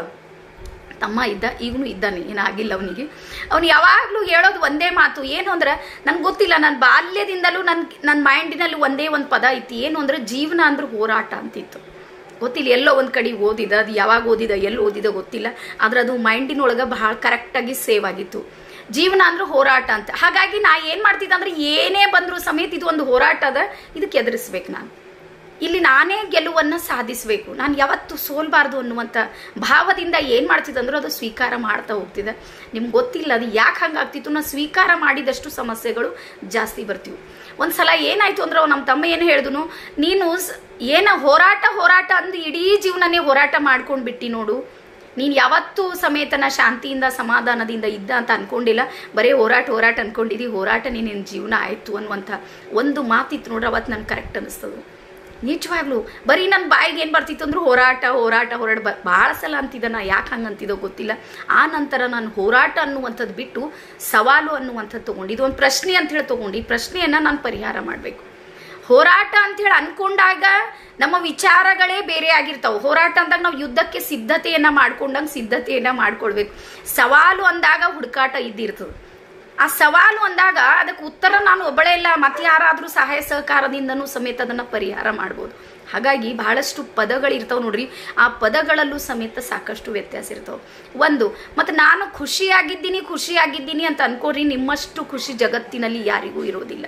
ತಮ್ಮ ಇದ್ದ ಈಗಲೂ ಇದ್ದಾನೆ ಏನಾಗಿಲ್ಲ ಅವನಿಗೆ ಅವನು ಯಾವಾಗಲೂ ಹೇಳೋದು ಒಂದೇ ಮಾತು ಏನು ಅಂದ್ರೆ ನನ್ಗೆ ಗೊತ್ತಿಲ್ಲ ನನ್ನ ಬಾಲ್ಯದಿಂದಲೂ ನನ್ನ ನನ್ನ ಮೈಂಡಿನಲ್ಲಿ ಒಂದೇ ಒಂದು ಪದ ಐತಿ ಏನು ಅಂದ್ರೆ ಜೀವನ ಅಂದ್ರೆ ಹೋರಾಟ ಅಂತಿತ್ತು ಗೊತ್ತಿಲ್ಲ ಎಲ್ಲೋ ಒಂದು ಕಡೆ ಓದಿದ ಅದು ಯಾವಾಗ ಓದಿದ ಎಲ್ಲಿ ಓದಿದ ಗೊತ್ತಿಲ್ಲ ಆದ್ರೆ ಅದು ಮೈಂಡಿನೊಳಗೆ ಬಹಳ ಕರೆಕ್ಟಾಗಿ ಸೇವ್ ಆಗಿತ್ತು ಜೀವನ ಅಂದ್ರೆ ಹೋರಾಟ ಅಂತ ಹಾಗಾಗಿ ನಾ ಏನು ಮಾಡ್ತಿದ್ದೆ ಅಂದ್ರೆ ಏನೇ ಬಂದರೂ ಸಮೇತ ಇದು ಒಂದು ಹೋರಾಟ ಅದ ಇದಕ್ಕೆ ಎದುರಿಸ್ಬೇಕು ನಾನು ಇಲ್ಲಿ ನಾನೇ ಗೆಲುವನ್ನು ಸಾಧಿಸಬೇಕು ನಾನು ಯಾವತ್ತು ಸೋಲ್ಬಾರ್ದು ಅನ್ನುವಂಥ ಭಾವದಿಂದ ಏನು ಮಾಡ್ತಿದ್ದಂದ್ರೂ ಅದು ಸ್ವೀಕಾರ ಮಾಡ್ತಾ ಹೋಗ್ತಿದೆ ನಿಮ್ಗೆ ಗೊತ್ತಿಲ್ಲ ಅದು ಯಾಕೆ ಹಂಗಾಗ್ತಿತ್ತು ನಾನು ಸ್ವೀಕಾರ ಮಾಡಿದಷ್ಟು ಸಮಸ್ಯೆಗಳು ಜಾಸ್ತಿ ಬರ್ತೀವಿ ಒಂದ್ಸಲ ಏನಾಯ್ತು ಅಂದ್ರೆ ನಮ್ಮ ತಮ್ಮ ಏನು ಹೇಳಿದನು ನೀನು ಸ್- ಏನ ಹೋರಾಟ ಹೋರಾಟ ಅಂದು ಇಡೀ ಜೀವನನೇ ಹೋರಾಟ ಮಾಡ್ಕೊಂಡು ಬಿಟ್ಟಿ ನೋಡು ನೀನು ಯಾವತ್ತೂ ಸಮೇತನ ಶಾಂತಿಯಿಂದ ಸಮಾಧಾನದಿಂದ ಇದ್ದ ಅಂತ ಅನ್ಕೊಂಡಿಲ್ಲ ಬರೀ ಹೋರಾಟ ಹೋರಾಟ ಅನ್ಕೊಂಡಿದ್ದಿ ಹೋರಾಟ ನಿನ್ನ ಜೀವನ ಆಯ್ತು ಅನ್ನುವಂಥ ಒಂದು ಮಾತಿತ್ತು ನೋಡ್ರಿ ಅವತ್ತು ನನ್ಗೆ ಕರೆಕ್ಟ್ ಅನಿಸ್ತದು ನಿಜವಾಗ್ಲು ಬರೀ ನನ್ನ ಬಾಯಿಗೆ ಏನು ಬರ್ತಿತ್ತು ಅಂದ್ರೆ ಹೋರಾಟ ಹೋರಾಟ ಹೋರಾಟ ಬ ಭಾಳ ಸಲ ಅಂತಿದ್ದ ನಾ ಯಾಕೆ ಹಂಗೆ ಅಂತಿದ್ದೋ ಗೊತ್ತಿಲ್ಲ ಆ ನಂತರ ನಾನು ಹೋರಾಟ ಅನ್ನುವಂಥದ್ದು ಬಿಟ್ಟು ಸವಾಲು ಅನ್ನುವಂಥದ್ದು ತೊಗೊಂಡು ಇದೊಂದು ಪ್ರಶ್ನೆ ಅಂತ ಹೇಳಿ ತೊಗೊಂಡು ಈ ಪ್ರಶ್ನೆಯನ್ನು ನಾನು ಪರಿಹಾರ ಮಾಡಬೇಕು ಹೋರಾಟ ಅಂತೇಳಿ ಅನ್ಕೊಂಡಾಗ ನಮ್ಮ ವಿಚಾರಗಳೇ ಬೇರೆ ಆಗಿರ್ತಾವೆ ಹೋರಾಟ ಅಂದಾಗ ನಾವು ಯುದ್ಧಕ್ಕೆ ಸಿದ್ಧತೆಯನ್ನ ಮಾಡ್ಕೊಂಡಂಗೆ ಸಿದ್ಧತೆಯನ್ನ ಮಾಡ್ಕೊಳ್ಬೇಕು ಸವಾಲು ಅಂದಾಗ ಹುಡುಕಾಟ ಇದ್ದಿರ್ತದೆ ಆ ಸವಾಲು ಅಂದಾಗ ಅದಕ್ಕೆ ಉತ್ತರ ನಾನು ಒಬ್ಬಳೇ ಇಲ್ಲ ಮತ್ತೆ ಯಾರಾದರೂ ಸಹಾಯ ಸಹಕಾರದಿಂದನೂ ಸಮೇತ ಅದನ್ನು ಪರಿಹಾರ ಮಾಡ್ಬೋದು ಹಾಗಾಗಿ ಬಹಳಷ್ಟು ಪದಗಳಿರ್ತಾವೆ ನೋಡ್ರಿ ಆ ಪದಗಳಲ್ಲೂ ಸಮೇತ ಸಾಕಷ್ಟು ವ್ಯತ್ಯಾಸ ಇರ್ತಾವೆ ಒಂದು ಮತ್ತು ನಾನು ಖುಷಿಯಾಗಿದ್ದೀನಿ ಖುಷಿಯಾಗಿದ್ದೀನಿ ಅಂತ ಅನ್ಕೋರಿ ನಿಮ್ಮಷ್ಟು ಖುಷಿ ಜಗತ್ತಿನಲ್ಲಿ ಯಾರಿಗೂ ಇರೋದಿಲ್ಲ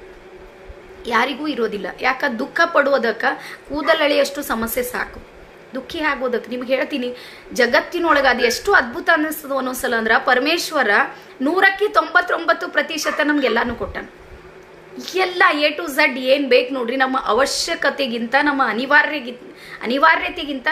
ಯಾರಿಗೂ ಇರೋದಿಲ್ಲ ಯಾಕ ದುಃಖ ಪಡುವುದಕ್ಕೆ ಕೂದಲೆಳೆಯಷ್ಟು ಸಮಸ್ಯೆ ಸಾಕು ದುಃಖಿ ಆಗೋದಕ್ಕೆ ನಿಮ್ಗೆ ಹೇಳ್ತೀನಿ ಜಗತ್ತಿನೊಳಗೆ ಅದು ಎಷ್ಟು ಅದ್ಭುತ ಅನ್ನಿಸ್ತದ ಒಂದೊಂದ್ಸಲ ಅಂದ್ರೆ ಪರಮೇಶ್ವರ ನೂರಕ್ಕೆ ತೊಂಬತ್ತೊಂಬತ್ತು ಪ್ರತಿಶತ ನಮ್ಗೆಲ್ಲಾನು ಕೊಟ್ಟಾನ ಎಲ್ಲ ಎ ಟು ಝಡ್ ಏನು ಬೇಕು ನೋಡ್ರಿ ನಮ್ಮ ಅವಶ್ಯಕತೆಗಿಂತ ನಮ್ಮ ಅನಿವಾರ್ಯಗಿ ಅನಿವಾರ್ಯತೆಗಿಂತ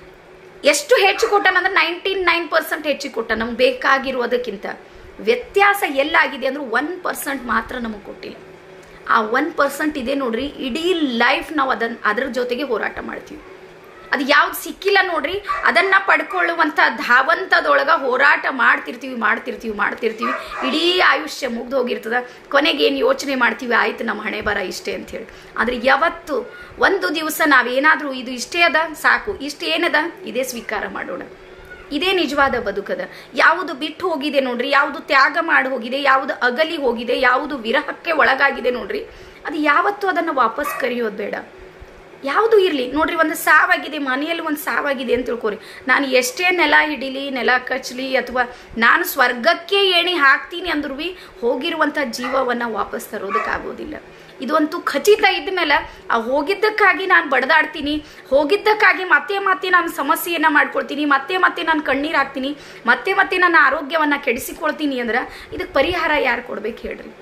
ಎಷ್ಟು ಹೆಚ್ಚು ಕೊಟ್ಟಾನಂದ್ರೆ ನೈಂಟಿ ನೈನ್ ಪರ್ಸೆಂಟ್ ಹೆಚ್ಚಿಗೆ ಕೊಟ್ಟ ನಮ್ಗೆ ಬೇಕಾಗಿರುವುದಕ್ಕಿಂತ ವ್ಯತ್ಯಾಸ ಎಲ್ಲಾಗಿದೆ ಅಂದ್ರೆ ಒನ್ ಪರ್ಸೆಂಟ್ ಮಾತ್ರ ನಮಗೆ ಕೊಟ್ಟಿಲ್ಲ ಆ ಒನ್ ಪರ್ಸೆಂಟ್ ಇದೆ ನೋಡ್ರಿ ಇಡೀ ಲೈಫ್ ನಾವು ಅದನ್ನ ಅದ್ರ ಜೊತೆಗೆ ಹೋರಾಟ ಮಾಡ್ತೀವಿ ಅದು ಯಾವ್ದು ಸಿಕ್ಕಿಲ್ಲ ನೋಡ್ರಿ ಅದನ್ನ ಪಡ್ಕೊಳ್ಳುವಂಥ ಧಾವಂತದೊಳಗ ಹೋರಾಟ ಮಾಡ್ತಿರ್ತೀವಿ ಮಾಡ್ತಿರ್ತೀವಿ ಮಾಡ್ತಿರ್ತೀವಿ ಇಡೀ ಆಯುಷ್ಯ ಮುಗ್ದು ಹೋಗಿರ್ತದ ಕೊನೆಗೆ ಏನು ಯೋಚನೆ ಮಾಡ್ತೀವಿ ಆಯ್ತು ನಮ್ಮ ಹಣೆ ಬರ ಇಷ್ಟೇ ಅಂತ ಹೇಳಿ ಆದ್ರೆ ಯಾವತ್ತು ಒಂದು ದಿವಸ ನಾವೇನಾದ್ರೂ ಇದು ಇಷ್ಟೇ ಅದ ಸಾಕು ಇಷ್ಟು ಏನದ ಇದೇ ಸ್ವೀಕಾರ ಮಾಡೋಣ ಇದೇ ನಿಜವಾದ ಬದುಕದ ಯಾವುದು ಬಿಟ್ಟು ಹೋಗಿದೆ ನೋಡ್ರಿ ಯಾವುದು ತ್ಯಾಗ ಮಾಡಿ ಹೋಗಿದೆ ಯಾವುದು ಅಗಲಿ ಹೋಗಿದೆ ಯಾವುದು ವಿರಹಕ್ಕೆ ಒಳಗಾಗಿದೆ ನೋಡ್ರಿ ಅದು ಯಾವತ್ತೂ ಅದನ್ನು ವಾಪಸ್ ಕರೆಯೋದು ಬೇಡ ಯಾವುದು ಇರಲಿ ನೋಡ್ರಿ ಒಂದು ಸಾವಾಗಿದೆ ಮನೆಯಲ್ಲಿ ಒಂದು ಸಾವಾಗಿದೆ ಅಂತ ತಿಳ್ಕೊರಿ ನಾನು ಎಷ್ಟೇ ನೆಲ ಹಿಡಿಲಿ ನೆಲ ಕಚ್ಚಲಿ ಅಥವಾ ನಾನು ಸ್ವರ್ಗಕ್ಕೆ ಏಣಿ ಹಾಕ್ತೀನಿ ಅಂದ್ರೂ ಬಿ ಹೋಗಿರುವಂಥ ಜೀವವನ್ನು ವಾಪಸ್ ತರೋದಕ್ಕಾಗೋದಿಲ್ಲ ಇದಂತೂ ಖಚಿತ ಇದ್ಮೇಲೆ ಆ ಹೋಗಿದ್ದಕ್ಕಾಗಿ ನಾನು ಬಡದಾಡ್ತೀನಿ ಹೋಗಿದ್ದಕ್ಕಾಗಿ ಮತ್ತೆ ಮತ್ತೆ ನಾನು ಸಮಸ್ಯೆಯನ್ನು ಮಾಡ್ಕೊಳ್ತೀನಿ ಮತ್ತೆ ಮತ್ತೆ ನಾನು ಕಣ್ಣೀರು ಹಾಕ್ತೀನಿ ಮತ್ತೆ ಮತ್ತೆ ನನ್ನ ಆರೋಗ್ಯವನ್ನು ಕೆಡಿಸಿಕೊಳ್ತೀನಿ ಅಂದ್ರೆ ಇದಕ್ಕೆ ಪರಿಹಾರ ಯಾರು ಕೊಡ್ಬೇಕು ಹೇಳ್ರಿ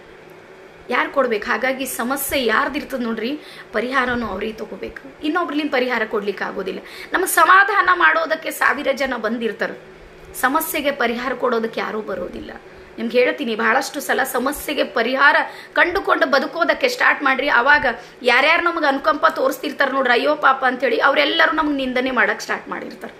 ಯಾರು ಕೊಡ್ಬೇಕು ಹಾಗಾಗಿ ಸಮಸ್ಯೆ ಯಾರ್ದಿರ್ತದೆ ನೋಡ್ರಿ ಪರಿಹಾರನೂ ಅವ್ರಿಗೆ ತಗೋಬೇಕು ಇನ್ನೊಬ್ರಲಿಂದ ಪರಿಹಾರ ಕೊಡ್ಲಿಕ್ಕೆ ಆಗೋದಿಲ್ಲ ನಮಗೆ ಸಮಾಧಾನ ಮಾಡೋದಕ್ಕೆ ಸಾವಿರ ಜನ ಬಂದಿರ್ತಾರೆ ಸಮಸ್ಯೆಗೆ ಪರಿಹಾರ ಕೊಡೋದಕ್ಕೆ ಯಾರೂ ಬರೋದಿಲ್ಲ ನಿಮ್ಗೆ ಹೇಳ್ತೀನಿ ಬಹಳಷ್ಟು ಸಲ ಸಮಸ್ಯೆಗೆ ಪರಿಹಾರ ಕಂಡುಕೊಂಡು ಬದುಕೋದಕ್ಕೆ ಸ್ಟಾರ್ಟ್ ಮಾಡ್ರಿ ಅವಾಗ ಯಾರ್ಯಾರು ನಮಗೆ ಅನುಕಂಪ ತೋರಿಸ್ತಿರ್ತಾರೆ ನೋಡ್ರಿ ಅಯ್ಯೋ ಪಾಪ ಅಂತೇಳಿ ಅವರೆಲ್ಲರೂ ನಮ್ಗೆ ನಿಂದನೆ ಮಾಡಕ್ಕೆ ಸ್ಟಾರ್ಟ್ ಮಾಡಿರ್ತಾರೆ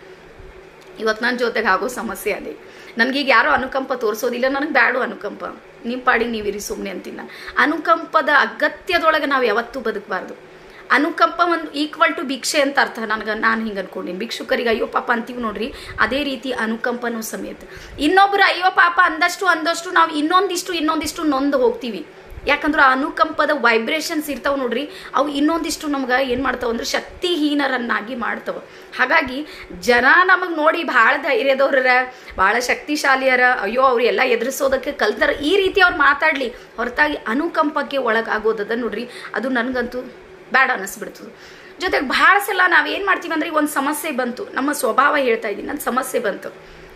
ಇವತ್ತು ನನ್ನ ಜೊತೆಗೆ ಆಗೋ ಸಮಸ್ಯೆ ಅದೇ ನನಗೀಗ ಯಾರೋ ಅನುಕಂಪ ತೋರಿಸೋದಿಲ್ಲ ನನಗೆ ಬ್ಯಾಡು ಅನುಕಂಪ ನಿಮ್ಮ ಪಾಡಿಗೆ ನೀವಿರಿ ಸುಮ್ಮನೆ ಅಂತೀನಿ ನಾನು ಅನುಕಂಪದ ಅಗತ್ಯದೊಳಗೆ ನಾವು ಯಾವತ್ತೂ ಬದುಕಬಾರ್ದು ಅನುಕಂಪ ಒಂದು ಈಕ್ವಲ್ ಟು ಭಿಕ್ಷೆ ಅಂತ ಅರ್ಥ ನನಗೆ ನಾನು ಹಿಂಗೆ ಅನ್ಕೊಂಡಿನಿ ಭಿಕ್ಷುಕರಿಗೆ ಅಯ್ಯೋ ಪಾಪ ಅಂತೀವಿ ನೋಡ್ರಿ ಅದೇ ರೀತಿ ಅನುಕಂಪನೂ ಸಮೇತ ಇನ್ನೊಬ್ರು ಅಯ್ಯೋ ಪಾಪ ಅಂದಷ್ಟು ಅಂದಷ್ಟು ನಾವು ಇನ್ನೊಂದಿಷ್ಟು ಇನ್ನೊಂದಿಷ್ಟು ನೊಂದು ಹೋಗ್ತೀವಿ ಯಾಕಂದ್ರೆ ಆ ಅನುಕಂಪದ ವೈಬ್ರೇಷನ್ಸ್ ಇರ್ತಾವ ನೋಡ್ರಿ ಅವು ಇನ್ನೊಂದಿಷ್ಟು ನಮ್ಗೆ ಏನು ಮಾಡ್ತಾವ ಅಂದ್ರೆ ಶಕ್ತಿಹೀನರನ್ನಾಗಿ ಮಾಡ್ತಾವ ಹಾಗಾಗಿ ಜನ ನಮಗೆ ನೋಡಿ ಭಾಳ ಧೈರ್ಯದವ್ರ ಭಾಳ ಶಕ್ತಿಶಾಲಿಯರ ಅಯ್ಯೋ ಅವ್ರು ಎಲ್ಲ ಎದುರಿಸೋದಕ್ಕೆ ಕಲ್ತಾರ ಈ ರೀತಿ ಅವ್ರು ಮಾತಾಡ್ಲಿ ಹೊರತಾಗಿ ಅನುಕಂಪಕ್ಕೆ ಒಳಗಾಗೋದದ ನೋಡ್ರಿ ಅದು ನನಗಂತೂ ಬೇಡ ಅನ್ನಿಸ್ಬಿಡ್ತದೆ ಜೊತೆಗೆ ಭಾಳ ಸಲ ನಾವೇನು ಮಾಡ್ತೀವಿ ಅಂದ್ರೆ ಒಂದು ಸಮಸ್ಯೆ ಬಂತು ನಮ್ಮ ಸ್ವಭಾವ ಹೇಳ್ತಾ ಇದ್ದೀನಿ ನನ್ನ ಸಮಸ್ಯೆ ಬಂತು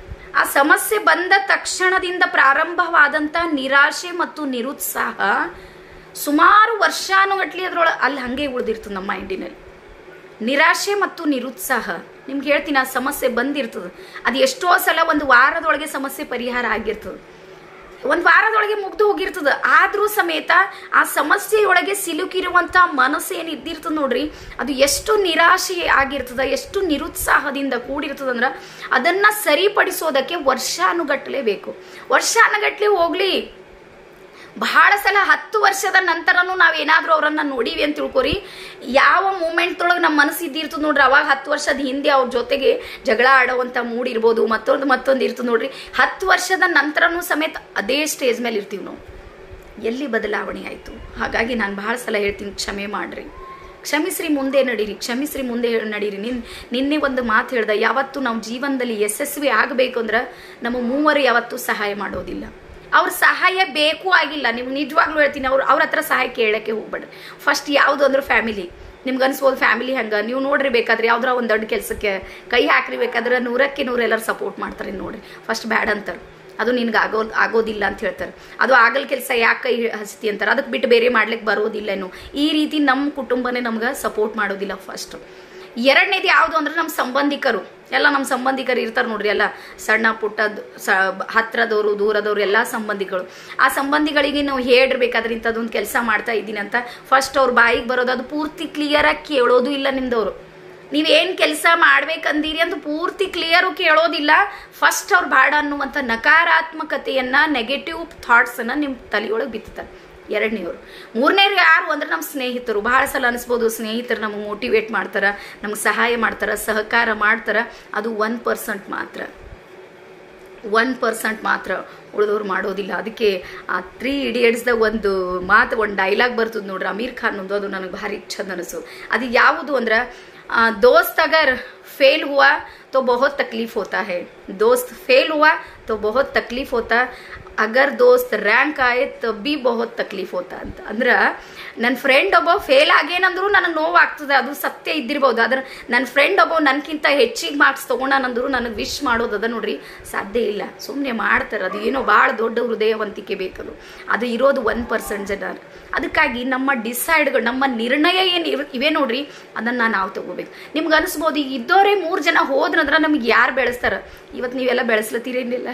ಆ ಸಮಸ್ಯೆ ಬಂದ ತಕ್ಷಣದಿಂದ ಪ್ರಾರಂಭವಾದಂಥ ನಿರಾಶೆ ಮತ್ತು ನಿರುತ್ಸಾಹ ಸುಮಾರು ವರ್ಷಾನುಗಟ್ಲಿ ಅದ್ರೊಳಗೆ ಅಲ್ಲಿ ಹಂಗೆ ಉಳಿದಿರ್ತದೆ ನಮ್ಮ ಮೈಂಡಿನಲ್ಲಿ ನಿರಾಶೆ ಮತ್ತು ನಿರುತ್ಸಾಹ ನಿಮ್ಗೆ ಹೇಳ್ತೀನಿ ಆ ಸಮಸ್ಯೆ ಬಂದಿರ್ತದೆ ಅದು ಎಷ್ಟೋ ಸಲ ಒಂದು ವಾರದೊಳಗೆ ಸಮಸ್ಯೆ ಪರಿಹಾರ ಆಗಿರ್ತದೆ ಒಂದು ವಾರದೊಳಗೆ ಮುಗ್ದು ಹೋಗಿರ್ತದ ಆದ್ರೂ ಸಮೇತ ಆ ಸಮಸ್ಯೆಯೊಳಗೆ ಸಿಲುಕಿರುವಂತ ಮನಸ್ಸು ಏನು ಇದ್ದಿರ್ತದ ನೋಡ್ರಿ ಅದು ಎಷ್ಟು ನಿರಾಶೆ ಆಗಿರ್ತದ ಎಷ್ಟು ನಿರುತ್ಸಾಹದಿಂದ ಕೂಡಿರ್ತದಂದ್ರ ಅದನ್ನ ಸರಿಪಡಿಸೋದಕ್ಕೆ ವರ್ಷಾನುಗಟ್ಟಲೆ ಬೇಕು ವರ್ಷಾನುಗಟ್ಲೆ ಹೋಗ್ಲಿ ಬಹಳ ಸಲ ಹತ್ತು ವರ್ಷದ ನಂತರನೂ ನಾವೇನಾದ್ರೂ ಅವರನ್ನ ನೋಡೀವಿ ಅಂತ ತಿಳ್ಕೊರಿ ಯಾವ ಮೂಮೆಂಟ್ದೊಳಗೆ ನಮ್ಮ ಮನಸ್ಸು ಇದ್ದಿರ್ತದೆ ನೋಡ್ರಿ ಅವಾಗ ಹತ್ತು ವರ್ಷದ ಹಿಂದೆ ಅವ್ರ ಜೊತೆಗೆ ಜಗಳ ಆಡೋವಂಥ ಮೂಡ್ ಇರ್ಬೋದು ಮತ್ತೊಂದು ಮತ್ತೊಂದು ಇರ್ತದೆ ನೋಡ್ರಿ ಹತ್ತು ವರ್ಷದ ನಂತರನೂ ಸಮೇತ ಅದೇ ಸ್ಟೇಜ್ ಮೇಲೆ ಇರ್ತೀವಿ ನಾವು ಎಲ್ಲಿ ಬದಲಾವಣೆ ಆಯಿತು ಹಾಗಾಗಿ ನಾನು ಬಹಳ ಸಲ ಹೇಳ್ತೀನಿ ಕ್ಷಮೆ ಮಾಡ್ರಿ ಕ್ಷಮಿಸ್ರಿ ಮುಂದೆ ನಡೀರಿ ಕ್ಷಮಿಸ್ರಿ ಮುಂದೆ ನಡೀರಿ ನಿನ್ ನಿನ್ನೆ ಒಂದು ಮಾತು ಹೇಳ್ದ ಯಾವತ್ತು ನಾವು ಜೀವನದಲ್ಲಿ ಯಶಸ್ವಿ ಆಗಬೇಕು ಅಂದ್ರೆ ನಮ್ಮ ಮೂವರು ಯಾವತ್ತೂ ಸಹಾಯ ಮಾಡೋದಿಲ್ಲ ಅವ್ರ ಸಹಾಯ ಬೇಕು ಆಗಿಲ್ಲ ನೀವು ನಿಜವಾಗ್ಲೂ ಹೇಳ್ತೀನಿ ಅವ್ರು ಅವ್ರ ಹತ್ರ ಸಹಾಯ ಕೇಳಕ್ಕೆ ಹೋಗ್ಬೇಡ್ರಿ ಫಸ್ಟ್ ಯಾವುದು ಅಂದ್ರೆ ಫ್ಯಾಮಿಲಿ ನಿಮ್ಗೆ ಅನ್ಸ್ಬೋದು ಫ್ಯಾಮಿಲಿ ಹಂಗೆ ನೀವು ನೋಡ್ರಿ ಬೇಕಾದ್ರೆ ಯಾವ್ದಾರ ಒಂದು ದೊಡ್ಡ ಕೆಲಸಕ್ಕೆ ಕೈ ಹಾಕ್ರಿ ಬೇಕಾದ್ರೆ ನೂರಕ್ಕೆ ನೂರು ಎಲ್ಲರೂ ಸಪೋರ್ಟ್ ಮಾಡ್ತಾರೆ ನೋಡ್ರಿ ಫಸ್ಟ್ ಬ್ಯಾಡ್ ಅಂತಾರೆ ಅದು ನಿನ್ಗೆ ಆಗೋ ಆಗೋದಿಲ್ಲ ಅಂತ ಹೇಳ್ತಾರೆ ಅದು ಆಗಲ್ ಕೆಲಸ ಯಾಕೆ ಕೈ ಹಸ್ತಿ ಅಂತಾರೆ ಅದಕ್ಕೆ ಬಿಟ್ಟು ಬೇರೆ ಮಾಡ್ಲಿಕ್ಕೆ ಬರೋದಿಲ್ಲೇನು ಈ ರೀತಿ ನಮ್ಮ ಕುಟುಂಬನೇ ನಮ್ಗೆ ಸಪೋರ್ಟ್ ಮಾಡೋದಿಲ್ಲ ಫಸ್ಟ್ ಎರಡನೇದು ಯಾವುದು ಅಂದ್ರೆ ನಮ್ಮ ಸಂಬಂಧಿಕರು ಎಲ್ಲ ನಮ್ಮ ಸಂಬಂಧಿಕರು ಇರ್ತಾರೆ ನೋಡ್ರಿ ಎಲ್ಲ ಸಣ್ಣ ಪುಟ್ಟ ಸ ಹತ್ರದವರು ದೂರದವರು ಎಲ್ಲ ಸಂಬಂಧಿಗಳು ಆ ಸಂಬಂಧಿಗಳಿಗೆ ನಾವು ಹೇಳಿರ್ಬೇಕಾದ್ರೆ ಇಂಥದ್ದೊಂದು ಕೆಲಸ ಮಾಡ್ತಾ ಇದ್ದೀನಿ ಅಂತ ಫಸ್ಟ್ ಅವ್ರ ಬಾಯಿಗೆ ಬರೋದು ಅದು ಪೂರ್ತಿ ಕ್ಲಿಯರಾಗಿ ಕೇಳೋದು ಇಲ್ಲ ನಿಮ್ದವರು ನೀವೇನು ಕೆಲಸ ಮಾಡ್ಬೇಕಂದೀರಿ ಅಂತ ಪೂರ್ತಿ ಕ್ಲಿಯರು ಕೇಳೋದಿಲ್ಲ ಫಸ್ಟ್ ಅವ್ರು ಬಾಡ ಅನ್ನುವಂಥ ನಕಾರಾತ್ಮಕತೆಯನ್ನ ನೆಗೆಟಿವ್ ಥಾಟ್ಸನ್ನು ನಿಮ್ಮ ತಲೆಯೊಳಗೆ ಬಿತ್ತುತ್ತಾರೆ ಎರಡನೇವ್ರು ಮೂರನೇರು ಯಾರು ಅಂದ್ರೆ ನಮ್ಮ ಸ್ನೇಹಿತರು ಬಹಳ ಸಲ ಅನಿಸ್ಬೋದು ಸ್ನೇಹಿತರು ನಮಗೆ ಮೋಟಿವೇಟ್ ಮಾಡ್ತಾರ ನಮ್ಗೆ ಸಹಾಯ ಮಾಡ್ತಾರ ಸಹಕಾರ ಮಾಡ್ತಾರ ಅದು ಒನ್ ಪರ್ಸೆಂಟ್ ಮಾತ್ರ ಒನ್ ಪರ್ಸೆಂಟ್ ಮಾತ್ರ ಉಳಿದವ್ರು ಮಾಡೋದಿಲ್ಲ ಅದಕ್ಕೆ ಆ ತ್ರೀ ಇಡಿಯಟ್ಸ್ದಾಗ ಒಂದು ಮಾತು ಒಂದು ಡೈಲಾಗ್ ಬರ್ತದೆ ನೋಡ್ರಿ ಅಮೀರ್ ಖಾನ್ ಒಂದು ಅದು ನನಗೆ ಭಾರಿ ಚಂದ ಅನಿಸು ಅದು ಯಾವುದು ಅಂದ್ರೆ ಆ, दोस्त अगर फेल हुआ तो बहुत तकलीफ होता है दोस्त फेल हुआ तो बहुत तकलीफ होता ಅಗರ್ ದೋಸ್ತ್ ರ್ಯಾಂಕ್ ಆಯ್ ಬಿ ಬಹುತ್ ತಕ್ಲೀಫ್ ಹೋತ ಅಂತ ಅಂದ್ರೆ ನನ್ನ ಫ್ರೆಂಡ್ ಒಬ್ಬ ಫೇಲ್ ಆಗೇನಂದ್ರು ನನಗೆ ನೋವು ಆಗ್ತದೆ ಅದು ಸತ್ಯ ಇದ್ದಿರ್ಬೋದು ಆದ್ರೆ ನನ್ನ ಫ್ರೆಂಡ್ ಒಬ್ಬ ನನ್ಕಿಂತ ಹೆಚ್ಚಿಗೆ ಮಾರ್ಕ್ಸ್ ತೊಗೊಂಡಾನಂದ್ರು ನನಗೆ ವಿಶ್ ಮಾಡೋದು ಅದ ನೋಡ್ರಿ ಸಾಧ್ಯ ಇಲ್ಲ ಸುಮ್ಮನೆ ಮಾಡ್ತಾರೆ ಅದು ಏನೋ ಭಾಳ ದೊಡ್ಡ ಹೃದಯವಂತಿಕೆ ಬೇಕದು ಅದು ಇರೋದು ಒನ್ ಪರ್ಸೆಂಟ್ ಜನ ಅದಕ್ಕಾಗಿ ನಮ್ಮ ಡಿಸೈಡ್ಗಳು ನಮ್ಮ ನಿರ್ಣಯ ಏನು ಇವೆ ನೋಡ್ರಿ ಅದನ್ನ ನಾವು ತಗೋಬೇಕು ನಿಮ್ಗೆ ಅನಿಸ್ಬೋದು ಈಗ ಇದ್ದೋರೇ ಮೂರು ಜನ ಹೋದ್ರಂದ್ರೆ ನಮ್ಗೆ ಯಾರು ಬೆಳೆಸ್ತಾರ ಇವತ್ತು ನೀವೆಲ್ಲ ಬೆಳೆಸ್ಲತ್ತೀರೇನಿಲ್ಲ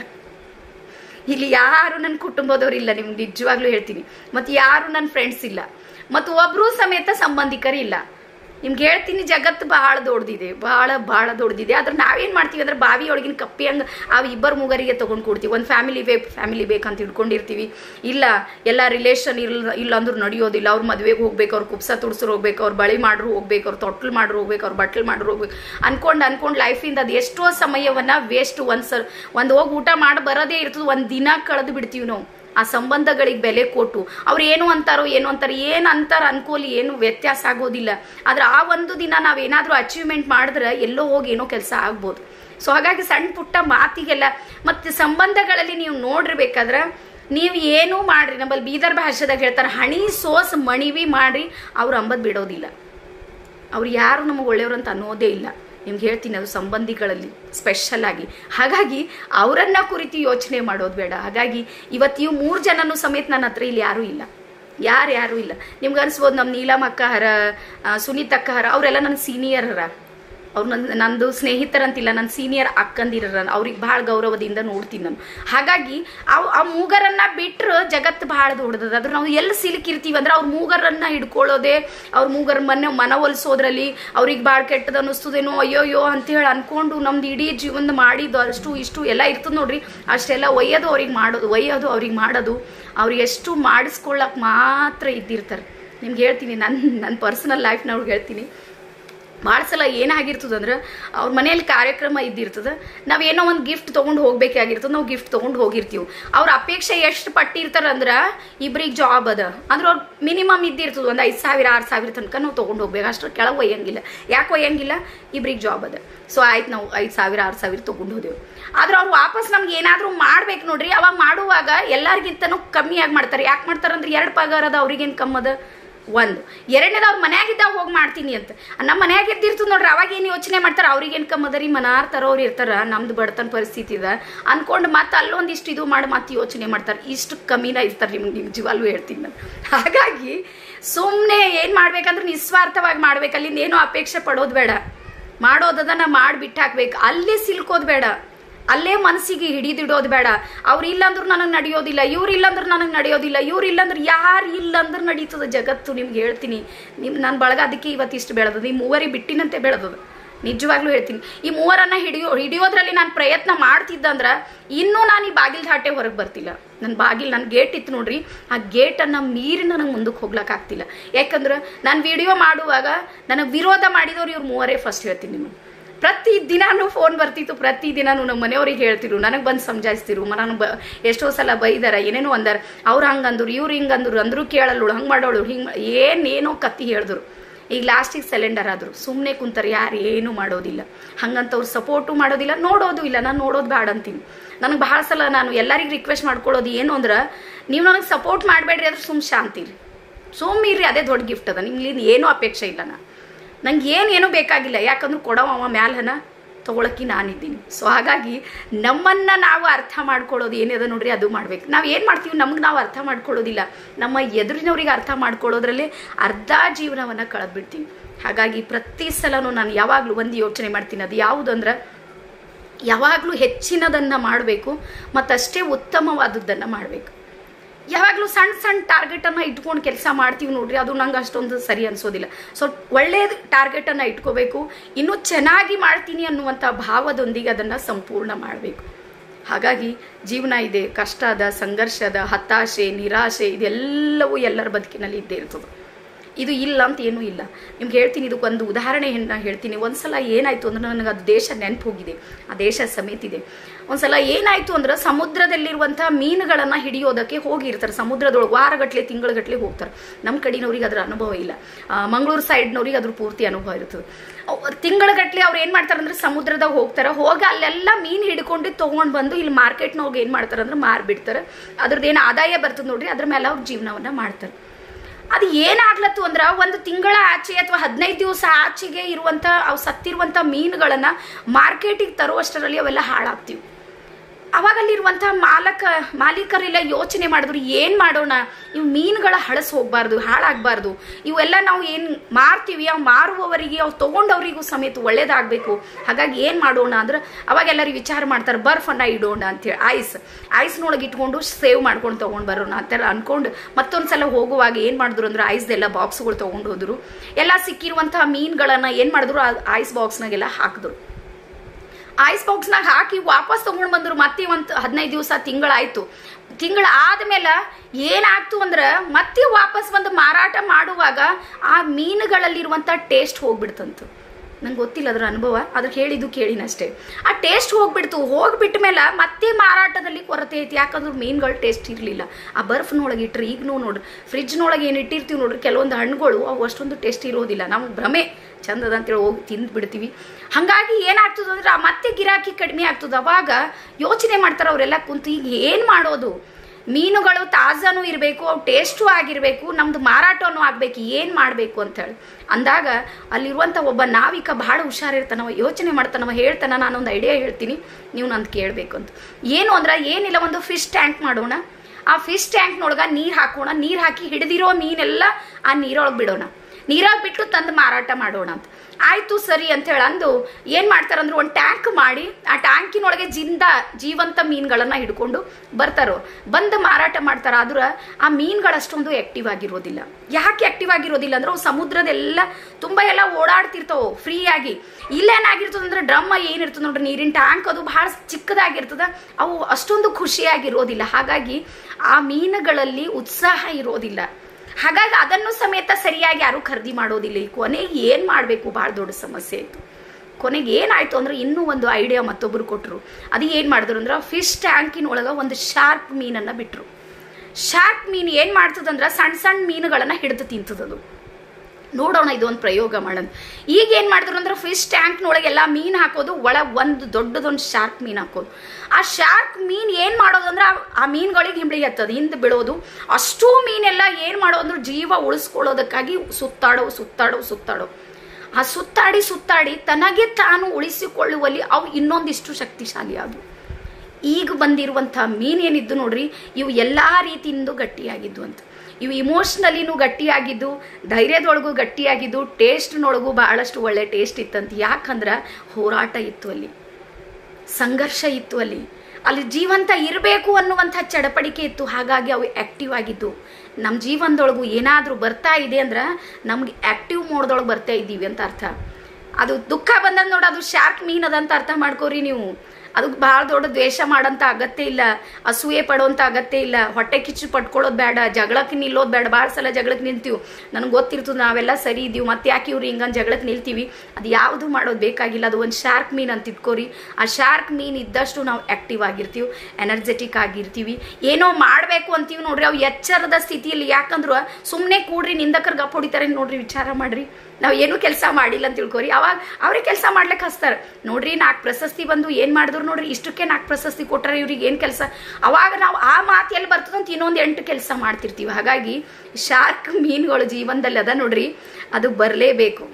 ಇಲ್ಲಿ ಯಾರು ನನ್ನ ಕುಟುಂಬದವ್ರು ಇಲ್ಲ ನಿಮ್ಗೆ ನಿಜವಾಗ್ಲೂ ಹೇಳ್ತೀನಿ ಮತ್ತು ಯಾರು ನನ್ನ ಫ್ರೆಂಡ್ಸ್ ಇಲ್ಲ ಮತ್ತು ಒಬ್ರು ಸಮೇತ ಸಂಬಂಧಿಕರು ಇಲ್ಲ ನಿಮ್ಗೆ ಹೇಳ್ತೀನಿ ಜಗತ್ತು ಬಹಳ ದೊಡ್ಡದಿದೆ ಬಹಳ ಬಹಳ ದೊಡ್ಡದಿದೆ ಆದ್ರೆ ನಾವೇನು ಮಾಡ್ತೀವಿ ಅಂದ್ರೆ ಬಾವಿ ಒಳಗಿನ ಕಪ್ಪಿ ಹಂಗೆ ಆ ಇಬ್ಬರು ಮೂಗರಿಗೆ ತೊಗೊಂಡು ಕೊಡ್ತೀವಿ ಒಂದು ಫ್ಯಾಮಿಲಿ ಬೇಕು ಫ್ಯಾಮಿಲಿ ಬೇಕಂತ ಇಟ್ಕೊಂಡಿರ್ತೀವಿ ಇಲ್ಲ ಎಲ್ಲ ರಿಲೇಷನ್ ಇಲ್ಲ ಇಲ್ಲ ಅಂದ್ರೂ ನಡೆಯೋದಿಲ್ಲ ಅವ್ರ ಮದುವೆಗೆ ಹೋಗ್ಬೇಕು ಅವ್ರು ಕುಪ್ಸ ತುಡ್ಸರು ಹೋಗ್ಬೇಕು ಅವ್ರು ಬಳಿ ಮಾಡ್ರು ಹೋಗ್ಬೇಕು ಅವ್ರು ತೊಟ್ಲು ಮಾಡ್ರು ಹೋಗ್ಬೇಕು ಅವ್ರು ಬಟ್ಲು ಮಾಡ್ರು ಹೋಗ್ಬೇಕು ಅನ್ಕೊಂಡು ಅನ್ಕೊಂಡು ಲೈಫಿಂದ ಅದು ಎಷ್ಟೋ ಸಮಯವನ್ನ ವೇಸ್ಟ್ ಒಂದು ಸರ್ ಒಂದು ಹೋಗಿ ಊಟ ಮಾಡಿ ಬರೋದೇ ಇರ್ತದೆ ಒಂದು ದಿನ ಕಳೆದು ಬಿಡ್ತೀವಿ ನಾವು ಆ ಸಂಬಂಧಗಳಿಗೆ ಬೆಲೆ ಕೊಟ್ಟು ಅವ್ರು ಏನು ಅಂತಾರೋ ಏನು ಅಂತಾರೆ ಏನು ಅಂತಾರ ಅನ್ಕೋಲಿ ಏನು ವ್ಯತ್ಯಾಸ ಆಗೋದಿಲ್ಲ ಆದ್ರೆ ಆ ಒಂದು ದಿನ ನಾವೇನಾದ್ರೂ ಅಚೀವ್ಮೆಂಟ್ ಮಾಡಿದ್ರೆ ಎಲ್ಲೋ ಹೋಗಿ ಏನೋ ಕೆಲಸ ಆಗ್ಬೋದು ಸೊ ಹಾಗಾಗಿ ಸಣ್ಣ ಪುಟ್ಟ ಮಾತಿಗೆಲ್ಲ ಮತ್ತೆ ಸಂಬಂಧಗಳಲ್ಲಿ ನೀವು ನೋಡಿರ್ಬೇಕಾದ್ರೆ ನೀವು ಏನೂ ಮಾಡ್ರಿ ನಮ್ಮಲ್ಲಿ ಬೀದರ್ ಭಾಷೆದಾಗ ಹೇಳ್ತಾರೆ ಹಣಿ ಸೋಸ್ ಮಣಿವಿ ಮಾಡ್ರಿ ಅವ್ರು ಅಂಬದ್ ಬಿಡೋದಿಲ್ಲ ಅವ್ರು ಯಾರು ನಮಗೆ ಒಳ್ಳೆಯವರು ಅಂತ ಅನ್ನೋದೇ ಇಲ್ಲ ನಿಮ್ಗೆ ಹೇಳ್ತೀನಿ ಅದು ಸಂಬಂಧಿಗಳಲ್ಲಿ ಸ್ಪೆಷಲ್ ಆಗಿ ಹಾಗಾಗಿ ಅವರನ್ನ ಕುರಿತು ಯೋಚನೆ ಮಾಡೋದು ಬೇಡ ಹಾಗಾಗಿ ಇವತ್ತು ಇವು ಮೂರು ಜನನೂ ಸಮೇತ ನನ್ನ ಹತ್ರ ಇಲ್ಲಿ ಯಾರೂ ಇಲ್ಲ ಯಾರು ಯಾರು ಇಲ್ಲ ನಿಮ್ಗೆ ಅನ್ಸ್ಬೋದು ನಮ್ಮ ನೀಲಮ್ ಅಕ್ಕ ಹರ ಆ, ಸುನೀತ್ ಅಕ್ಕ ಹರ ಅವರೆಲ್ಲ ನನ್ನ ಸೀನಿಯರ್ ಹರ ಅವ್ರು ನನ್ನ ನಂದು ಸ್ನೇಹಿತರಂತಿಲ್ಲ ನನ್ನ ಸೀನಿಯರ್ ಅಕ್ಕಂದಿರ ಅವ್ರಿಗೆ ಭಾಳ ಗೌರವದಿಂದ ನೋಡ್ತೀನಿ ನಾನು ಹಾಗಾಗಿ ಅವ್ ಆ ಮೂಗರನ್ನ ಬಿಟ್ರೆ ಜಗತ್ತು ಭಾಳ ದೊಡ್ಡದ ಅದ್ರ ನಾವು ಎಲ್ಲಿ ಸಿಲುಕಿರ್ತೀವಿ ಅಂದ್ರೆ ಅವ್ರ ಮೂಗರನ್ನ ಹಿಡ್ಕೊಳ್ಳೋದೇ ಅವ್ರ ಮೂಗರ ಮನೆ ಮನವೊಲಿಸೋದ್ರಲ್ಲಿ ಅವ್ರಿಗೆ ಭಾಳ ಕೆಟ್ಟದ ಅನ್ನಿಸ್ತದೇನೋ ಅಯ್ಯೋ ಅಯ್ಯೋ ಅಂತ ಹೇಳಿ ಅನ್ಕೊಂಡು ನಮ್ದು ಇಡೀ ಜೀವನ ಮಾಡಿದ್ದು ಅಷ್ಟು ಇಷ್ಟು ಎಲ್ಲ ಇರ್ತದೆ ನೋಡ್ರಿ ಅಷ್ಟೆಲ್ಲ ಒಯ್ಯೋದು ಅವ್ರಿಗೆ ಮಾಡೋದು ಒಯ್ಯೋದು ಅವ್ರಿಗೆ ಮಾಡೋದು ಅವ್ರಿಗೆ ಎಷ್ಟು ಮಾಡಿಸ್ಕೊಳ್ಳಕ್ ಮಾತ್ರ ಇದ್ದಿರ್ತಾರೆ ನಿಮ್ಗೆ ಹೇಳ್ತೀನಿ ನನ್ನ ನನ್ನ ಪರ್ಸನಲ್ ಲೈಫ್ನ ಅವ್ರಿಗೆ ಹೇಳ್ತೀನಿ ಭಾಳ ಸಲ ಏನಾಗಿರ್ತದೆ ಅಂದ್ರೆ ಅವ್ರ ಮನೆಯಲ್ಲಿ ಕಾರ್ಯಕ್ರಮ ಇದ್ದಿರ್ತದೆ ನಾವೇನೋ ಒಂದು ಗಿಫ್ಟ್ ತೊಗೊಂಡು ಹೋಗ್ಬೇಕಾಗಿರ್ತದೆ ನಾವು ಗಿಫ್ಟ್ ತೊಗೊಂಡು ಹೋಗಿರ್ತೀವಿ ಅವ್ರ ಅಪೇಕ್ಷೆ ಎಷ್ಟು ಪಟ್ಟಿರ್ತಾರೆ ಅಂದ್ರೆ ಇಬ್ರಿಗೆ ಜಾಬ್ ಅದ ಅಂದ್ರೆ ಅವ್ರು ಮಿನಿಮಮ್ ಇದ್ದಿರ್ತದೆ ಒಂದು ಐದು ಸಾವಿರ ಆರು ಸಾವಿರ ತನಕ ನಾವು ತೊಗೊಂಡು ಹೋಗ್ಬೇಕು ಅಷ್ಟ್ರ ಕೆಳಗೆ ಒಯ್ಯಂಗಿಲ್ಲ ಯಾಕೆ ಒಯ್ಯಂಗಿಲ್ಲ ಇಬ್ರಿಗೆ ಜಾಬ್ ಅದ ಸೊ ಆಯ್ತು ನಾವು ಐದು ಸಾವಿರ ಆರು ಸಾವಿರ ತೊಗೊಂಡು ಹೋದೆವು ಆದ್ರೆ ಅವ್ರು ವಾಪಸ್ ನಮ್ಗೆ ಏನಾದರೂ ಮಾಡ್ಬೇಕು ನೋಡ್ರಿ ಅವಾಗ ಮಾಡುವಾಗ ಎಲ್ಲರಿಗಿಂತನೂ ಕಮ್ಮಿಯಾಗಿ ಮಾಡ್ತಾರೆ ಯಾಕೆ ಮಾಡ್ತಾರೆ ಅಂದ್ರೆ ಎರಡು ಪಗಾರ ಅದ ಅವ್ರಿಗೇನು ಕಮ್ಮದ ಒಂದು ಎರಡನೇದು ಅವ್ರ ಮನ್ಯಾಗಿದ್ದಾಗ ಹೋಗಿ ಮಾಡ್ತೀನಿ ಅಂತ ನಮ್ಮ ಮನ್ಯಾಗ ಇದ್ದಿರ್ತದೆ ನೋಡ್ರಿ ಅವಾಗ ಏನು ಯೋಚನೆ ಮಾಡ್ತಾರೆ ಅವ್ರಿಗೆ ಏನು ಕಮ್ಮದ ರೀ ಮನಾರ್ ತರೋರು ಇರ್ತಾರ ನಮ್ದು ಬಡತನ ಪರಿಸ್ಥಿತಿ ಇದೆ ಅನ್ಕೊಂಡು ಮತ್ತೆ ಅಲ್ಲೊಂದಿಷ್ಟು ಇದು ಮಾಡಿ ಮತ್ತೆ ಯೋಚನೆ ಮಾಡ್ತಾರೆ ಇಷ್ಟು ಕಮ್ಮಿನ ಇರ್ತಾರೆ ನಿಮ್ಗೆ ನಿಮ್ಗೆ ಜೀವಲ್ಲೂ ಹೇಳ್ತೀನಿ ನಾನು ಹಾಗಾಗಿ ಸುಮ್ಮನೆ ಏನು ಮಾಡ್ಬೇಕಂದ್ರೆ ನಿಸ್ವಾರ್ಥವಾಗಿ ಮಾಡ್ಬೇಕು ಅಲ್ಲಿಂದ ಏನೂ ಅಪೇಕ್ಷೆ ಪಡೋದು ಬೇಡ ಮಾಡೋದನ್ನ ಮಾಡಿ ಬಿಟ್ಟು ಹಾಕ್ಬೇಕು ಅಲ್ಲಿ ಸಿಲ್ಕೋದು ಬೇಡ ಅಲ್ಲೇ ಮನಸ್ಸಿಗೆ ಹಿಡಿದಿಡೋದು ಬೇಡ ಅವ್ರು ಇಲ್ಲಂದ್ರೂ ನನಗೆ ನಡೆಯೋದಿಲ್ಲ ಇವ್ರು ಇಲ್ಲಂದ್ರೆ ನನಗೆ ನಡೆಯೋದಿಲ್ಲ ಇವ್ರು ಇಲ್ಲಂದ್ರೆ ಯಾರು ಇಲ್ಲಂದ್ರೆ ನಡೀತದ ಜಗತ್ತು ನಿಮ್ಗೆ ಹೇಳ್ತೀನಿ ನಿಮ್ ನನ್ನ ಬಳಗ ಅದಕ್ಕೆ ಇವತ್ತು ಇಷ್ಟು ಬೆಳೆದದ ಈ ಮೂವರಿಗೆ ಬಿಟ್ಟಿನಂತೆ ಬೆಳೆದದ ನಿಜವಾಗ್ಲೂ ಹೇಳ್ತೀನಿ ಈ ಮೂವರನ್ನ ಹಿಡಿಯೋ ಹಿಡಿಯೋದ್ರಲ್ಲಿ ನಾನು ಪ್ರಯತ್ನ ಮಾಡ್ತಿದ್ದಂದ್ರೆ ಇನ್ನೂ ನಾನು ಈ ಬಾಗಿಲು ದಾಟೆ ಹೊರಗೆ ಬರ್ತಿಲ್ಲ ನನ್ನ ಬಾಗಿಲು ನನ್ನ ಗೇಟ್ ಇತ್ತು ನೋಡ್ರಿ ಆ ಗೇಟನ್ನು ಮೀರಿ ನನಗೆ ಮುಂದಕ್ಕೆ ಹೋಗ್ಲಕ್ಕಾಗ್ತಿಲ್ಲ ಯಾಕಂದ್ರೆ ನಾನು ವಿಡಿಯೋ ಮಾಡುವಾಗ ನನಗೆ ವಿರೋಧ ಮಾಡಿದವ್ರು ಇವ್ರು ಮೂವರೇ ಫಸ್ಟ್ ಹೇಳ್ತೀನಿ ನಿಮಗೆ ಪ್ರತಿ ದಿನಾನು ಫೋನ್ ಬರ್ತಿತ್ತು ಪ್ರತಿ ದಿನಾನು ನಮ್ಮ ಮನೆಯವ್ರಿಗೆ ಹೇಳ್ತಿರು ನನಗೆ ಬಂದು ಸಮಜಾಯಿಸ್ತಿರು ನನಗೆ ಬ ಎಷ್ಟೋ ಸಲ ಬೈದಾರ ಏನೇನೋ ಅಂದಾರ ಅವ್ರು ಹಂಗೆ ಅಂದ್ರು ಇವ್ರು ಹಿಂಗೆ ಅಂದ್ರು ಅಂದ್ರು ಕೇಳಲ್ಲೋಳು ಹಂಗೆ ಮಾಡೋಳು ಹಿಂಗೆ ಏನೇನೋ ಕತ್ತಿ ಹೇಳಿದ್ರು ಈಗ ಲಾಸ್ಟಿಗೆ ಸಿಲಿಂಡರ್ ಆದರು ಸುಮ್ಮನೆ ಕುಂತಾರೆ ಯಾರು ಏನೂ ಮಾಡೋದಿಲ್ಲ ಹಂಗಂತವ್ರು ಸಪೋರ್ಟು ಮಾಡೋದಿಲ್ಲ ನೋಡೋದು ಇಲ್ಲ ನಾನು ನೋಡೋದು ಬೇಡ ಅಂತೀನಿ ನನಗೆ ಭಾಳ ಸಲ ನಾನು ಎಲ್ಲರಿಗೂ ರಿಕ್ವೆಸ್ಟ್ ಮಾಡ್ಕೊಳ್ಳೋದು ಏನು ಅಂದ್ರೆ ನೀವು ನನಗೆ ಸಪೋರ್ಟ್ ಮಾಡಬೇಡ್ರಿ ಅದ್ರ ಸುಮ್ ಶಾಂತಿ ರೀ ಸುಮ್ಮ ಇರ್ರಿ ಅದೇ ದೊಡ್ಡ ಗಿಫ್ಟ್ ಅದ ನಿಮ್ಲಿಂದ ಏನೂ ಅಪೇಕ್ಷೆ ಇಲ್ಲ ನಾ ನಂಗೆ ಏನೇನು ಬೇಕಾಗಿಲ್ಲ ಯಾಕಂದ್ರೆ ಕೊಡವ ಅವ ಮ್ಯಾಲನ ತೊಗೊಳಕ್ಕೆ ನಾನಿದ್ದೀನಿ ಸೊ ಹಾಗಾಗಿ ನಮ್ಮನ್ನು ನಾವು ಅರ್ಥ ಮಾಡ್ಕೊಳ್ಳೋದು ಏನಿದೆ ನೋಡ್ರಿ ಅದು ಮಾಡ್ಬೇಕು ನಾವು ಏನು ಮಾಡ್ತೀವಿ ನಮ್ಗೆ ನಾವು ಅರ್ಥ ಮಾಡ್ಕೊಳ್ಳೋದಿಲ್ಲ ನಮ್ಮ ಎದುರಿನವ್ರಿಗೆ ಅರ್ಥ ಮಾಡ್ಕೊಳ್ಳೋದ್ರಲ್ಲೇ ಅರ್ಧ ಜೀವನವನ್ನು ಕಳೆದ್ಬಿಡ್ತೀವಿ ಹಾಗಾಗಿ ಪ್ರತಿ ಸಲನೂ ನಾನು ಯಾವಾಗಲೂ ಒಂದು ಯೋಚನೆ ಮಾಡ್ತೀನಿ ಅದು ಯಾವುದು ಅಂದ್ರೆ ಯಾವಾಗಲೂ ಹೆಚ್ಚಿನದನ್ನು ಮಾಡಬೇಕು ಮತ್ತಷ್ಟೇ ಉತ್ತಮವಾದದ್ದನ್ನು ಮಾಡಬೇಕು ಯಾವಾಗಲೂ ಸಣ್ಣ ಸಣ್ಣ ಟಾರ್ಗೆಟನ್ನು ಇಟ್ಕೊಂಡು ಕೆಲಸ ಮಾಡ್ತೀವಿ ನೋಡ್ರಿ ಅದು ನಂಗೆ ಅಷ್ಟೊಂದು ಸರಿ ಅನಿಸೋದಿಲ್ಲ ಸೊ ಒಳ್ಳೆಯದು ಟಾರ್ಗೆಟನ್ನು ಇಟ್ಕೋಬೇಕು ಇನ್ನೂ ಚೆನ್ನಾಗಿ ಮಾಡ್ತೀನಿ ಅನ್ನುವಂಥ ಭಾವದೊಂದಿಗೆ ಅದನ್ನು ಸಂಪೂರ್ಣ ಮಾಡಬೇಕು ಹಾಗಾಗಿ ಜೀವನ ಇದೆ ಕಷ್ಟ ಅದ ಸಂಘರ್ಷ ಅದ ಹತಾಶೆ ನಿರಾಶೆ ಇದೆಲ್ಲವೂ ಎಲ್ಲರ ಬದುಕಿನಲ್ಲಿ ಇದ್ದೇ ಇರ್ತದೆ ಇದು ಇಲ್ಲ ಅಂತ ಏನೂ ಇಲ್ಲ ನಿಮ್ಗೆ ಹೇಳ್ತೀನಿ ಇದಕ್ಕೊಂದು ಉದಾಹರಣೆಯನ್ನು ಹೇಳ್ತೀನಿ ಒಂದ್ಸಲ ಏನಾಯಿತು ಅಂದ್ರೆ ನನಗೆ ಅದು ದೇಶ ನೆನಪು ಹೋಗಿದೆ ಆ ದೇಶ ಸಮೇತ ಇದೆ ಒಂದ್ಸಲ ಏನಾಯಿತು ಅಂದ್ರೆ ಸಮುದ್ರದಲ್ಲಿರುವಂಥ ಮೀನುಗಳನ್ನು ಹಿಡಿಯೋದಕ್ಕೆ ಹೋಗಿರ್ತಾರೆ ಸಮುದ್ರದೊಳಗೆ ವಾರಗಟ್ಲೆ ತಿಂಗಳಗಟ್ಲೆ ಹೋಗ್ತಾರೆ ನಮ್ಮ ಕಡೆನವ್ರಿಗೆ ಅದರ ಅನುಭವ ಇಲ್ಲ ಮಂಗಳೂರು ಸೈಡ್ನವ್ರಿಗೆ ಅದ್ರ ಪೂರ್ತಿ ಅನುಭವ ಇರ್ತದೆ ತಿಂಗಳಗಟ್ಲೆ ಅವ್ರು ಏನು ಮಾಡ್ತಾರೆ ಅಂದ್ರೆ ಸಮುದ್ರದಾಗ ಹೋಗ್ತಾರೆ ಹೋಗಿ ಅಲ್ಲೆಲ್ಲ ಮೀನು ಹಿಡ್ಕೊಂಡು ತೊಗೊಂಡು ಬಂದು ಇಲ್ಲಿ ಮಾರ್ಕೆಟ್ನವ್ರಿಗೆ ಏನು ಮಾಡ್ತಾರೆ ಅಂದ್ರೆ ಮಾರ್ಬಿಡ್ತಾರೆ ಅದ್ರದ್ದು ಏನು ಆದಾಯ ಬರ್ತದೆ ನೋಡ್ರಿ ಅದ್ರ ಮೇಲೆ ಅವ್ರ ಜೀವನವನ್ನು ಮಾಡ್ತಾರೆ ಅದು ಏನಾಗ್ಲತ್ತು ಅಂದ್ರೆ ಒಂದು ತಿಂಗಳ ಆಚೆ ಅಥವಾ ಹದಿನೈದು ದಿವಸ ಆಚೆಗೆ ಇರುವಂಥ ಅವು ಸತ್ತಿರುವಂಥ ಮೀನುಗಳನ್ನು ಮಾರ್ಕೆಟಿಗೆ ತರುವಷ್ಟರಲ್ಲಿ ಅವೆಲ್ಲ ಹಾಳಾಗ್ತೀವಿ ಅವಾಗಲ್ಲಿರುವಂಥ ಮಾಲಕ ಮಾಲೀಕರೆಲ್ಲ ಯೋಚನೆ ಮಾಡಿದ್ರು ಏನು ಮಾಡೋಣ ಇವು ಮೀನುಗಳ ಹಳಸ್ ಹೋಗಬಾರ್ದು ಹಾಳಾಗಬಾರ್ದು ಇವೆಲ್ಲ ನಾವು ಏನು ಮಾರ್ತೀವಿ ಅವು ಮಾರುವವರಿಗೆ ಅವು ತೊಗೊಂಡವರಿಗೂ ಸಮೇತ ಒಳ್ಳೇದಾಗಬೇಕು ಹಾಗಾಗಿ ಏನು ಮಾಡೋಣ ಅಂದ್ರೆ ಅವಾಗೆಲ್ಲರಿಗೆ ವಿಚಾರ ಮಾಡ್ತಾರೆ ಬರ್ಫನ್ನು ಇಡೋಣ ಅಂತೇಳಿ ಐಸ್ ಐಸ್ನೊಳಗೆ ಇಟ್ಕೊಂಡು ಸೇವ್ ಮಾಡ್ಕೊಂಡು ತೊಗೊಂಡು ಬರೋಣ ಅಂತೆಲ್ಲ ಅನ್ಕೊಂಡು ಮತ್ತೊಂದು ಸಲ ಹೋಗುವಾಗ ಏನು ಮಾಡಿದ್ರು ಅಂದ್ರೆ ಐಸ್ದೆಲ್ಲ ಬಾಕ್ಸ್ಗಳು ತೊಗೊಂಡು ಹೋದ್ರು ಎಲ್ಲ ಸಿಕ್ಕಿರುವಂತಹ ಮೀನುಗಳನ್ನು ಏನು ಮಾಡಿದ್ರು ಆ ಐಸ್ ಬಾಕ್ಸ್ನಾಗೆಲ್ಲ ಹಾಕಿದ್ರು ಐಸ್ ಬಾಕ್ಸ್ನಾಗ ಹಾಕಿ ವಾಪಸ್ ತೊಗೊಂಡು ಬಂದ್ರು ಮತ್ತೆ ಒಂದು ಹದಿನೈದು ದಿವಸ ತಿಂಗಳಾಯ್ತು ತಿಂಗಳ ಆದ್ಮೇಲೆ ಏನಾಗ್ತು ಅಂದ್ರೆ ಮತ್ತೆ ವಾಪಸ್ ಬಂದು ಮಾರಾಟ ಮಾಡುವಾಗ ಆ ಮೀನುಗಳಲ್ಲಿರುವಂಥ ಟೇಸ್ಟ್ ಹೋಗ್ಬಿಡ್ತಂತು ನಂಗೆ ಗೊತ್ತಿಲ್ಲ ಅದರ ಅನುಭವ ಅದ್ರ ಹೇಳಿದ್ದು ಕೇಳಿನಷ್ಟೇ ಆ ಟೇಸ್ಟ್ ಹೋಗ್ಬಿಡ್ತು ಹೋಗ್ಬಿಟ್ಟ ಮೇಲೆ ಮತ್ತೆ ಮಾರಾಟದಲ್ಲಿ ಕೊರತೆ ಐತಿ ಯಾಕಂದ್ರೆ ಮೀನುಗಳು ಟೇಸ್ಟ್ ಇರಲಿಲ್ಲ ಆ ಬರ್ಫ್ನೊಳಗೆ ಇಟ್ರಿ ಈಗನೂ ನೋಡ್ರಿ ಫ್ರಿಜ್ನೊಳಗೆ ಏನು ಇಟ್ಟಿರ್ತೀವಿ ನೋಡ್ರಿ ಕೆಲವೊಂದು ಹಣ್ಣುಗಳು ಅವು ಅಷ್ಟೊಂದು ಟೇಸ್ಟ್ ಇರೋದಿಲ್ಲ ನಾವು ಭ್ರಮೆ ಚಂದದ ಅಂತೇಳಿ ಹೋಗಿ ತಿಂದು ಬಿಡ್ತೀವಿ ಹಾಗಾಗಿ ಏನಾಗ್ತದೆ ಅಂದ್ರೆ ಆ ಮತ್ತೆ ಗಿರಾಕಿ ಕಡಿಮೆ ಆಗ್ತದೆ ಅವಾಗ ಯೋಚನೆ ಮಾಡ್ತಾರೆ ಅವರೆಲ್ಲ ಕುಂತು ಈಗ ಏನು ಮಾಡೋದು ಮೀನುಗಳು ತಾಜಾನೂ ಇರಬೇಕು ಅವು ಟೇಸ್ಟು ಆಗಿರಬೇಕು ನಮ್ದು ಮಾರಾಟನೂ ಆಗಬೇಕು ಏನು ಮಾಡಬೇಕು ಅಂತೇಳಿ ಅಂದಾಗ ಅಲ್ಲಿರುವಂಥ ಒಬ್ಬ ನಾವಿಕ ಭಾಳ ಹುಷಾರಿರ್ತಾನವ ಯೋಚನೆ ಮಾಡ್ತಾನವ ಹೇಳ್ತಾನ ನಾನೊಂದು ಐಡಿಯಾ ಹೇಳ್ತೀನಿ ನೀವು ನಂದು ಕೇಳಬೇಕು ಅಂತ ಏನು ಅಂದ್ರೆ ಏನಿಲ್ಲ ಒಂದು ಫಿಶ್ ಟ್ಯಾಂಕ್ ಮಾಡೋಣ ಆ ಫಿಶ್ ಟ್ಯಾಂಕ್ನೊಳಗೆ ನೀರು ಹಾಕೋಣ ನೀರು ಹಾಕಿ ಹಿಡಿದಿರೋ ಮೀನೆಲ್ಲ ಆ ನೀರೊಳಗೆ ಬಿಡೋಣ ನೀರಾಗ ಬಿಟ್ಟು ತಂದು ಮಾರಾಟ ಮಾಡೋಣ ಅಂತ ಆಯ್ತು ಸರಿ ಅಂತ ಹೇಳಿ ಅಂದು ಏನು ಮಾಡ್ತಾರಂದ್ರೆ ಒಂದು ಟ್ಯಾಂಕ್ ಮಾಡಿ ಆ ಟ್ಯಾಂಕಿನೊಳಗೆ ಜಿಂದ ಜೀವಂತ ಮೀನುಗಳನ್ನು ಹಿಡ್ಕೊಂಡು ಬರ್ತಾರೋ ಬಂದು ಮಾರಾಟ ಮಾಡ್ತಾರ ಆದ್ರೆ ಆ ಮೀನುಗಳು ಅಷ್ಟೊಂದು ಆಕ್ಟಿವ್ ಆಗಿರೋದಿಲ್ಲ ಯಾಕೆ ಆಕ್ಟಿವ್ ಆಗಿರೋದಿಲ್ಲ ಅಂದ್ರೆ ಅವು ಸಮುದ್ರದೆಲ್ಲ ತುಂಬ ಎಲ್ಲ ಓಡಾಡ್ತಿರ್ತಾವೆ ಫ್ರೀ ಆಗಿ ಇಲ್ಲೇನಾಗಿರ್ತದೆ ಅಂದ್ರೆ ಡ್ರಮ್ ಏನಿರ್ತದೆ ನೋಡ್ರಿ ನೀರಿನ ಟ್ಯಾಂಕ್ ಅದು ಬಹಳ ಚಿಕ್ಕದಾಗಿರ್ತದ ಅವು ಅಷ್ಟೊಂದು ಖುಷಿಯಾಗಿರೋದಿಲ್ಲ ಹಾಗಾಗಿ ಆ ಮೀನುಗಳಲ್ಲಿ ಉತ್ಸಾಹ ಇರೋದಿಲ್ಲ ಹಾಗಾಗಿ ಅದನ್ನು ಸಮೇತ ಸರಿಯಾಗಿ ಯಾರು ಖರೀದಿ ಮಾಡೋದಿಲ್ಲ ಈ ಕೊನೆಗೆ ಏನು ಮಾಡಬೇಕು ಭಾಳ ದೊಡ್ಡ ಸಮಸ್ಯೆ ಆಯಿತು ಕೊನೆಗೆ ಏನಾಯ್ತು ಅಂದ್ರೆ ಇನ್ನೂ ಒಂದು ಐಡಿಯಾ ಮತ್ತೊಬ್ಬರು ಕೊಟ್ಟರು ಅದು ಏನು ಮಾಡಿದ್ರು ಅಂದ್ರೆ ಫಿಶ್ ಟ್ಯಾಂಕಿನೊಳಗೆ ಒಂದು ಶಾರ್ಕ್ ಮೀನನ್ನು ಬಿಟ್ಟರು ಶಾರ್ಕ್ ಮೀನು ಏನು ಮಾಡ್ತದಂದ್ರೆ ಸಣ್ಣ ಸಣ್ಣ ಮೀನುಗಳನ್ನು ಹಿಡಿದು ತಿಂತದದು ನೋಡೋಣ ಇದೊಂದು ಪ್ರಯೋಗ ಮಾಡೋಣ ಈಗ ಏನು ಮಾಡಿದ್ರು ಅಂದ್ರೆ ಫಿಶ್ ಟ್ಯಾಂಕ್ನೊಳಗೆಲ್ಲ ಮೀನು ಹಾಕೋದು ಒಳಗೆ ಒಂದು ದೊಡ್ಡದೊಂದು ಶಾರ್ಕ್ ಮೀನು ಹಾಕೋದು ಆ ಶಾರ್ಕ್ ಮೀನು ಏನು ಮಾಡೋದು ಅಂದ್ರೆ ಆ ಮೀನುಗಳಿಗೆ ಹಿಂಬಳಿ ಹತ್ತದ ಹಿಂದೆ ಬೀಳೋದು ಅಷ್ಟೂ ಮೀನೆಲ್ಲ ಏನು ಮಾಡೋದು ಅಂದ್ರೆ ಜೀವ ಉಳಿಸ್ಕೊಳ್ಳೋದಕ್ಕಾಗಿ ಸುತ್ತಾಡೋ ಸುತ್ತಾಡೋ ಸುತ್ತಾಡೋ ಆ ಸುತ್ತಾಡಿ ಸುತ್ತಾಡಿ ತನಗೆ ತಾನು ಉಳಿಸಿಕೊಳ್ಳುವಲ್ಲಿ ಅವು ಇನ್ನೊಂದಿಷ್ಟು ಶಕ್ತಿಶಾಲಿ ಆದವು ಈಗ ಬಂದಿರುವಂಥ ಮೀನು ಏನಿದ್ದು ನೋಡ್ರಿ ಇವು ಎಲ್ಲ ರೀತಿಯಿಂದ ಗಟ್ಟಿಯಾಗಿದ್ದು ಅಂತ ಇವು ಇಮೋಷ್ನಲಿನೂ ಗಟ್ಟಿಯಾಗಿದ್ದು ಧೈರ್ಯದೊಳಗೂ ಗಟ್ಟಿಯಾಗಿದ್ದು ಟೇಸ್ಟ್ನೊಳಗೂ ಬಹಳಷ್ಟು ಒಳ್ಳೆ ಟೇಸ್ಟ್ ಇತ್ತಂತ ಯಾಕಂದ್ರೆ ಹೋರಾಟ ಇತ್ತು ಅಲ್ಲಿ ಸಂಘರ್ಷ ಇತ್ತು ಅಲ್ಲಿ ಅಲ್ಲಿ ಜೀವಂತ ಇರಬೇಕು ಅನ್ನುವಂಥ ಚಡಪಡಿಕೆ ಇತ್ತು ಹಾಗಾಗಿ ಅವು ಆ್ಯಕ್ಟಿವ್ ಆಗಿದ್ದು ನಮ್ಮ ಜೀವನದೊಳಗೂ ಏನಾದರೂ ಬರ್ತಾ ಇದೆ ಅಂದ್ರೆ ನಮ್ಗೆ ಆ್ಯಕ್ಟಿವ್ ಮೋಡ್ದೊಳಗೆ ಬರ್ತಾ ಇದ್ದೀವಿ ಅಂತ ಅರ್ಥ ಅದು ದುಃಖ ಬಂದಂಗೆ ನೋಡಿ ಅದು ಶಾರ್ಕ್ ಮೀನ್ ಅದಂತ ಅರ್ಥ ಮಾಡ್ಕೋರಿ ನೀವು ಅದಕ್ಕೆ ಭಾಳ ದೊಡ್ಡ ದ್ವೇಷ ಮಾಡೋಂಥ ಅಗತ್ಯ ಇಲ್ಲ ಅಸೂಯೆ ಪಡೋಂಥ ಅಗತ್ಯ ಇಲ್ಲ ಹೊಟ್ಟೆ ಕಿಚ್ಚು ಪಟ್ಕೊಳ್ಳೋದು ಬೇಡ ಜಗಳಕ್ಕೆ ನಿಲ್ಲೋದು ಬೇಡ ಭಾಳ ಸಲ ಜಗಳಕ್ಕೆ ನಿಲ್ತೀವಿ ನನಗೆ ಗೊತ್ತಿರ್ತದೆ ನಾವೆಲ್ಲ ಸರಿ ಇದ್ದೀವಿ ಮತ್ತೆ ಯಾಕೆ ಇವ್ರು ಹಿಂಗಂದು ಜಗಳಕ್ಕೆ ನಿಲ್ತೀವಿ ಅದು ಯಾವುದು ಮಾಡೋದು ಬೇಕಾಗಿಲ್ಲ ಅದು ಒಂದು ಶಾರ್ಕ್ ಮೀನ್ ಅಂತ ಇಟ್ಕೋರಿ ಆ ಶಾರ್ಕ್ ಮೀನ್ ಇದ್ದಷ್ಟು ನಾವು ಆ್ಯಕ್ಟಿವ್ ಆಗಿರ್ತೀವಿ ಎನರ್ಜೆಟಿಕ್ ಆಗಿರ್ತೀವಿ ಏನೋ ಮಾಡಬೇಕು ಅಂತೀವಿ ನೋಡ್ರಿ ಅವು ಎಚ್ಚರದ ಸ್ಥಿತಿಯಲ್ಲಿ ಯಾಕಂದ್ರೆ ಸುಮ್ಮನೆ ಕೂಡ್ರಿ ನಿಂದಕರ್ ಗಪ್ ಹೊಡಿತಾರೆ ನೋಡ್ರಿ ವಿಚಾರ ಮಾಡ್ರಿ ನಾವು ಏನೂ ಕೆಲಸ ಮಾಡಿಲ್ಲ ಅಂತ ತಿಳ್ಕೊರಿ ಅವಾಗ ಅವರೇ ಕೆಲಸ ಮಾಡ್ಲಿಕ್ಕೆ ಹಚ್ತಾರೆ ನೋಡ್ರಿ ನಾಲ್ಕು ಪ್ರಶಸ್ತಿ ಬಂದು ಏನು ಮಾಡಿದ್ರು ನೋಡ್ರಿ ಇಷ್ಟಕ್ಕೆ ನಾಲ್ಕು ಪ್ರಶಸ್ತಿ ಕೊಟ್ಟರೆ ಇವ್ರಿಗೆ ಏನು ಕೆಲಸ ಅವಾಗ ನಾವು ಆ ಮಾತು ಎಲ್ಲಿ ಬರ್ತದಂತ ಇನ್ನೊಂದು ಎಂಟು ಕೆಲಸ ಮಾಡ್ತಿರ್ತೀವಿ ಹಾಗಾಗಿ ಶಾರ್ಕ್ ಮೀನುಗಳು ಜೀವನದಲ್ಲಿ ಅದ ನೋಡ್ರಿ ಅದು ಬರಲೇಬೇಕು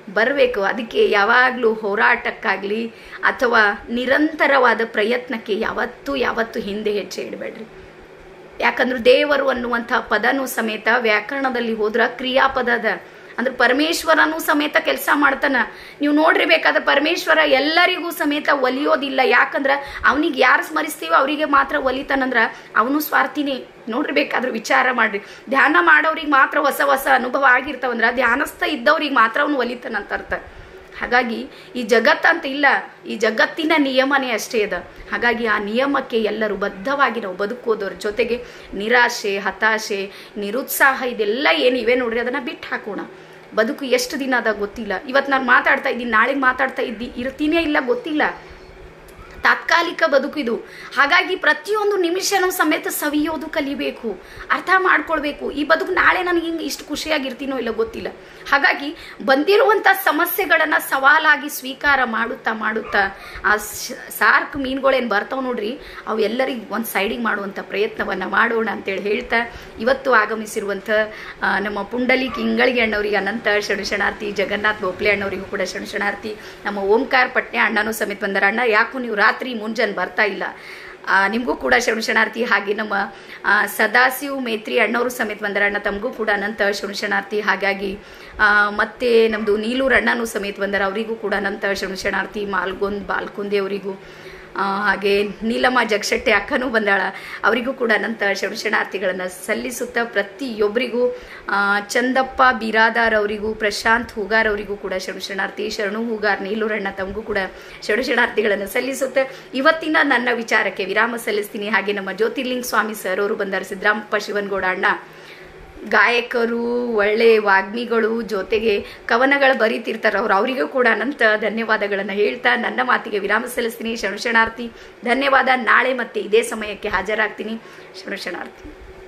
ಬರಬೇಕು ಅದಕ್ಕೆ ಯಾವಾಗಲೂ ಹೋರಾಟಕ್ಕಾಗಲಿ ಅಥವಾ ನಿರಂತರವಾದ ಪ್ರಯತ್ನಕ್ಕೆ ಯಾವತ್ತೂ ಯಾವತ್ತೂ ಹಿಂದೆ ಹೆಜ್ಜೆ ಇಡಬೇಡ್ರಿ ಯಾಕಂದ್ರೆ ದೇವರು ಅನ್ನುವಂಥ ಪದನೂ ಸಮೇತ ವ್ಯಾಕರಣದಲ್ಲಿ ಹೋದ್ರ ಕ್ರಿಯಾಪದ ಅದ ಅಂದ್ರೆ ಪರಮೇಶ್ವರನೂ ಸಮೇತ ಕೆಲಸ ಮಾಡ್ತಾನ ನೀವು ನೋಡ್ರಿ ಬೇಕಾದ್ರೆ ಪರಮೇಶ್ವರ ಎಲ್ಲರಿಗೂ ಸಮೇತ ಒಲಿಯೋದಿಲ್ಲ ಯಾಕಂದ್ರ ಅವನಿಗೆ ಯಾರು ಸ್ಮರಿಸ್ತೀವೋ ಅವರಿಗೆ ಮಾತ್ರ ಒಲಿತಾನಂದ್ರ ಅವನು ಸ್ವಾರ್ಥಿನೇ ನೋಡ್ರಿ ಬೇಕಾದ್ರೆ ವಿಚಾರ ಮಾಡ್ರಿ ಧ್ಯಾನ ಮಾಡೋರಿಗೆ ಮಾತ್ರ ಹೊಸ ಹೊಸ ಅನುಭವ ಆಗಿರ್ತಾವಂದ್ರ ಧ್ಯಾನಸ್ಥ ಇದ್ದವ್ರಿಗೆ ಮಾತ್ರ ಅವನು ಒಲಿತಾನಂತ ಅರ್ಥ ಹಾಗಾಗಿ ಈ ಜಗತ್ತಂತ ಇಲ್ಲ ಈ ಜಗತ್ತಿನ ನಿಯಮನೇ ಅಷ್ಟೇ ಅದ ಹಾಗಾಗಿ ಆ ನಿಯಮಕ್ಕೆ ಎಲ್ಲರೂ ಬದ್ಧವಾಗಿ ನಾವು ಬದುಕೋದವ್ರ ಜೊತೆಗೆ ನಿರಾಶೆ ಹತಾಶೆ ನಿರುತ್ಸಾಹ ಇದೆಲ್ಲ ಏನಿವೆ ನೋಡ್ರಿ ಅದನ್ನ ಬಿಟ್ಟು ಹಾಕೋಣ ಬದುಕು ಎಷ್ಟು ದಿನ ಅದ ಗೊತ್ತಿಲ್ಲ ಇವತ್ತು ನಾನು ಮಾತಾಡ್ತಾ ಇದ್ದೀನಿ ನಾಳೆ ಮಾತಾಡ್ತಾ ಇದ್ದಿ ಇರ್ತೀನೇ ಇಲ್ಲ ಗೊತ್ತಿಲ್ಲ ತಾತ್ಕಾಲಿಕ ಬದುಕಿದು ಹಾಗಾಗಿ ಪ್ರತಿಯೊಂದು ನಿಮಿಷನೂ ಸಮೇತ ಸವಿಯೋದು ಕಲಿಬೇಕು ಅರ್ಥ ಮಾಡ್ಕೊಳ್ಬೇಕು ಈ ಬದುಕು ನಾಳೆ ನನಗೆ ಹಿಂಗೆ ಇಷ್ಟು ಖುಷಿಯಾಗಿರ್ತೀನೋ ಇಲ್ಲ ಗೊತ್ತಿಲ್ಲ ಹಾಗಾಗಿ ಬಂದಿರುವಂಥ ಸಮಸ್ಯೆಗಳನ್ನ ಸವಾಲಾಗಿ ಸ್ವೀಕಾರ ಮಾಡುತ್ತಾ ಮಾಡುತ್ತಾ ಆ ಸಾರ್ಕ್ ಮೀನುಗಳೇನು ಬರ್ತಾವ ನೋಡ್ರಿ ಅವು ಎಲ್ಲರಿಗೆ ಒಂದು ಸೈಡಿಗೆ ಮಾಡುವಂಥ ಪ್ರಯತ್ನವನ್ನ ಮಾಡೋಣ ಅಂತೇಳಿ ಹೇಳ್ತಾ ಇವತ್ತು ಆಗಮಿಸಿರುವಂಥ ಆ, ನಮ್ಮ ಪುಂಡಲಿ ಕಿಂಗಳಿಗೆ ಅಣ್ಣವರಿಗೆ ಅನಂತ ಶಣಶಣಾರ್ಥಿ ಜಗನ್ನಾಥ್ ಬೋಪ್ಲೆ ಅಣ್ಣವರಿಗೂ ಕೂಡ ಶಣಶಣಾರ್ಥಿ ನಮ್ಮ ಓಂಕಾರ ಪಟ್ನೆ ಅಣ್ಣನೂ ಸಮೇತ ಬಂದಾರ ಅಣ್ಣ ಯಾಕೋ ನೀವು ರಾತ್ರಿ ಮುಂಜಾನೆ ಬರ್ತಾ ಇಲ್ಲ ಆ, ನಿಮಗೂ ಕೂಡ ಶರಣಾರ್ಥಿ ಹಾಗೆ ನಮ್ಮ ಆ, ಸದಾಶಿವ್ ಮೇತ್ರಿ ಅಣ್ಣವರು ಸಮೇತ ಬಂದಾರ ಅಣ್ಣ ತಮಗೂ ಕೂಡ ಅನಂತ ಶರಣಾರ್ಥಿ ಹಾಗಾಗಿ ಆ, ಮತ್ತೆ ನಮ್ಮದು ನೀಲೂರು ಅಣ್ಣನೂ ಸಮೇತ ಬಂದಾರ ಅವರಿಗೂ ಕೂಡ ಅನಂತ ಶರಣಾರ್ಥಿ ಮಾಲ್ಗೊಂದ್ ಬಾಲ್ಕುಂದಿ ಅವರಿಗೂ ಆ, ಹಾಗೆ ನೀಲಮ್ಮ ಜಗಶೆಟ್ಟಿ ಅಕ್ಕನೂ ಬಂದಾಳ ಅವರಿಗೂ ಕೂಡ ಅನಂತ ಶರಣಾರ್ಥಿಗಳನ್ನು ಸಲ್ಲಿಸುತ್ತಾ ಪ್ರತಿಯೊಬ್ಬರಿಗೂ ಆ, ಚಂದಪ್ಪ ಬಿರಾದಾರ್ ಅವರಿಗೂ ಪ್ರಶಾಂತ್ ಹೂಗಾರ್ ಅವರಿಗೂ ಕೂಡ ಶರಣಾರ್ಥಿ ಶರಣು ಹೂಗಾರ್ ನೀಲೂರಣ್ಣ ತಮಗೂ ಕೂಡ ಶರಣಾರ್ಥಿಗಳನ್ನು ಸಲ್ಲಿಸುತ್ತೆ ಇವತ್ತಿನ ನನ್ನ ವಿಚಾರಕ್ಕೆ ವಿರಾಮ ಸಲ್ಲಿಸ್ತೀನಿ ಹಾಗೆ ನಮ್ಮ ಜ್ಯೋತಿರ್ಲಿಂಗ ಸ್ವಾಮಿ ಸರ್ ಅವರು ಬಂದಾರ ಸಿದ್ದರಾಮಪ್ಪ ಶಿವನಗೌಡ ಅಣ್ಣ ಗಾಯಕರು ಒಳ್ಳೆ ವಾಗ್ಮಿಗಳು ಜೊತೆಗೆ ಕವನಗಳು ಬರೀತಿರ್ತಾರೆ ಅವ್ರು ಅವರಿಗೂ ಕೂಡ ಅನಂತ ಧನ್ಯವಾದಗಳನ್ನು ಹೇಳ್ತಾ ನನ್ನ ಮಾತಿಗೆ ವಿರಾಮ ಸಲ್ಲಿಸ್ತೀನಿ ಶರಣಾರ್ಥಿ ಧನ್ಯವಾದ ನಾಳೆ ಮತ್ತೆ ಇದೇ ಸಮಯಕ್ಕೆ ಹಾಜರಾಗ್ತೀನಿ ಶರಣಾರ್ಥಿ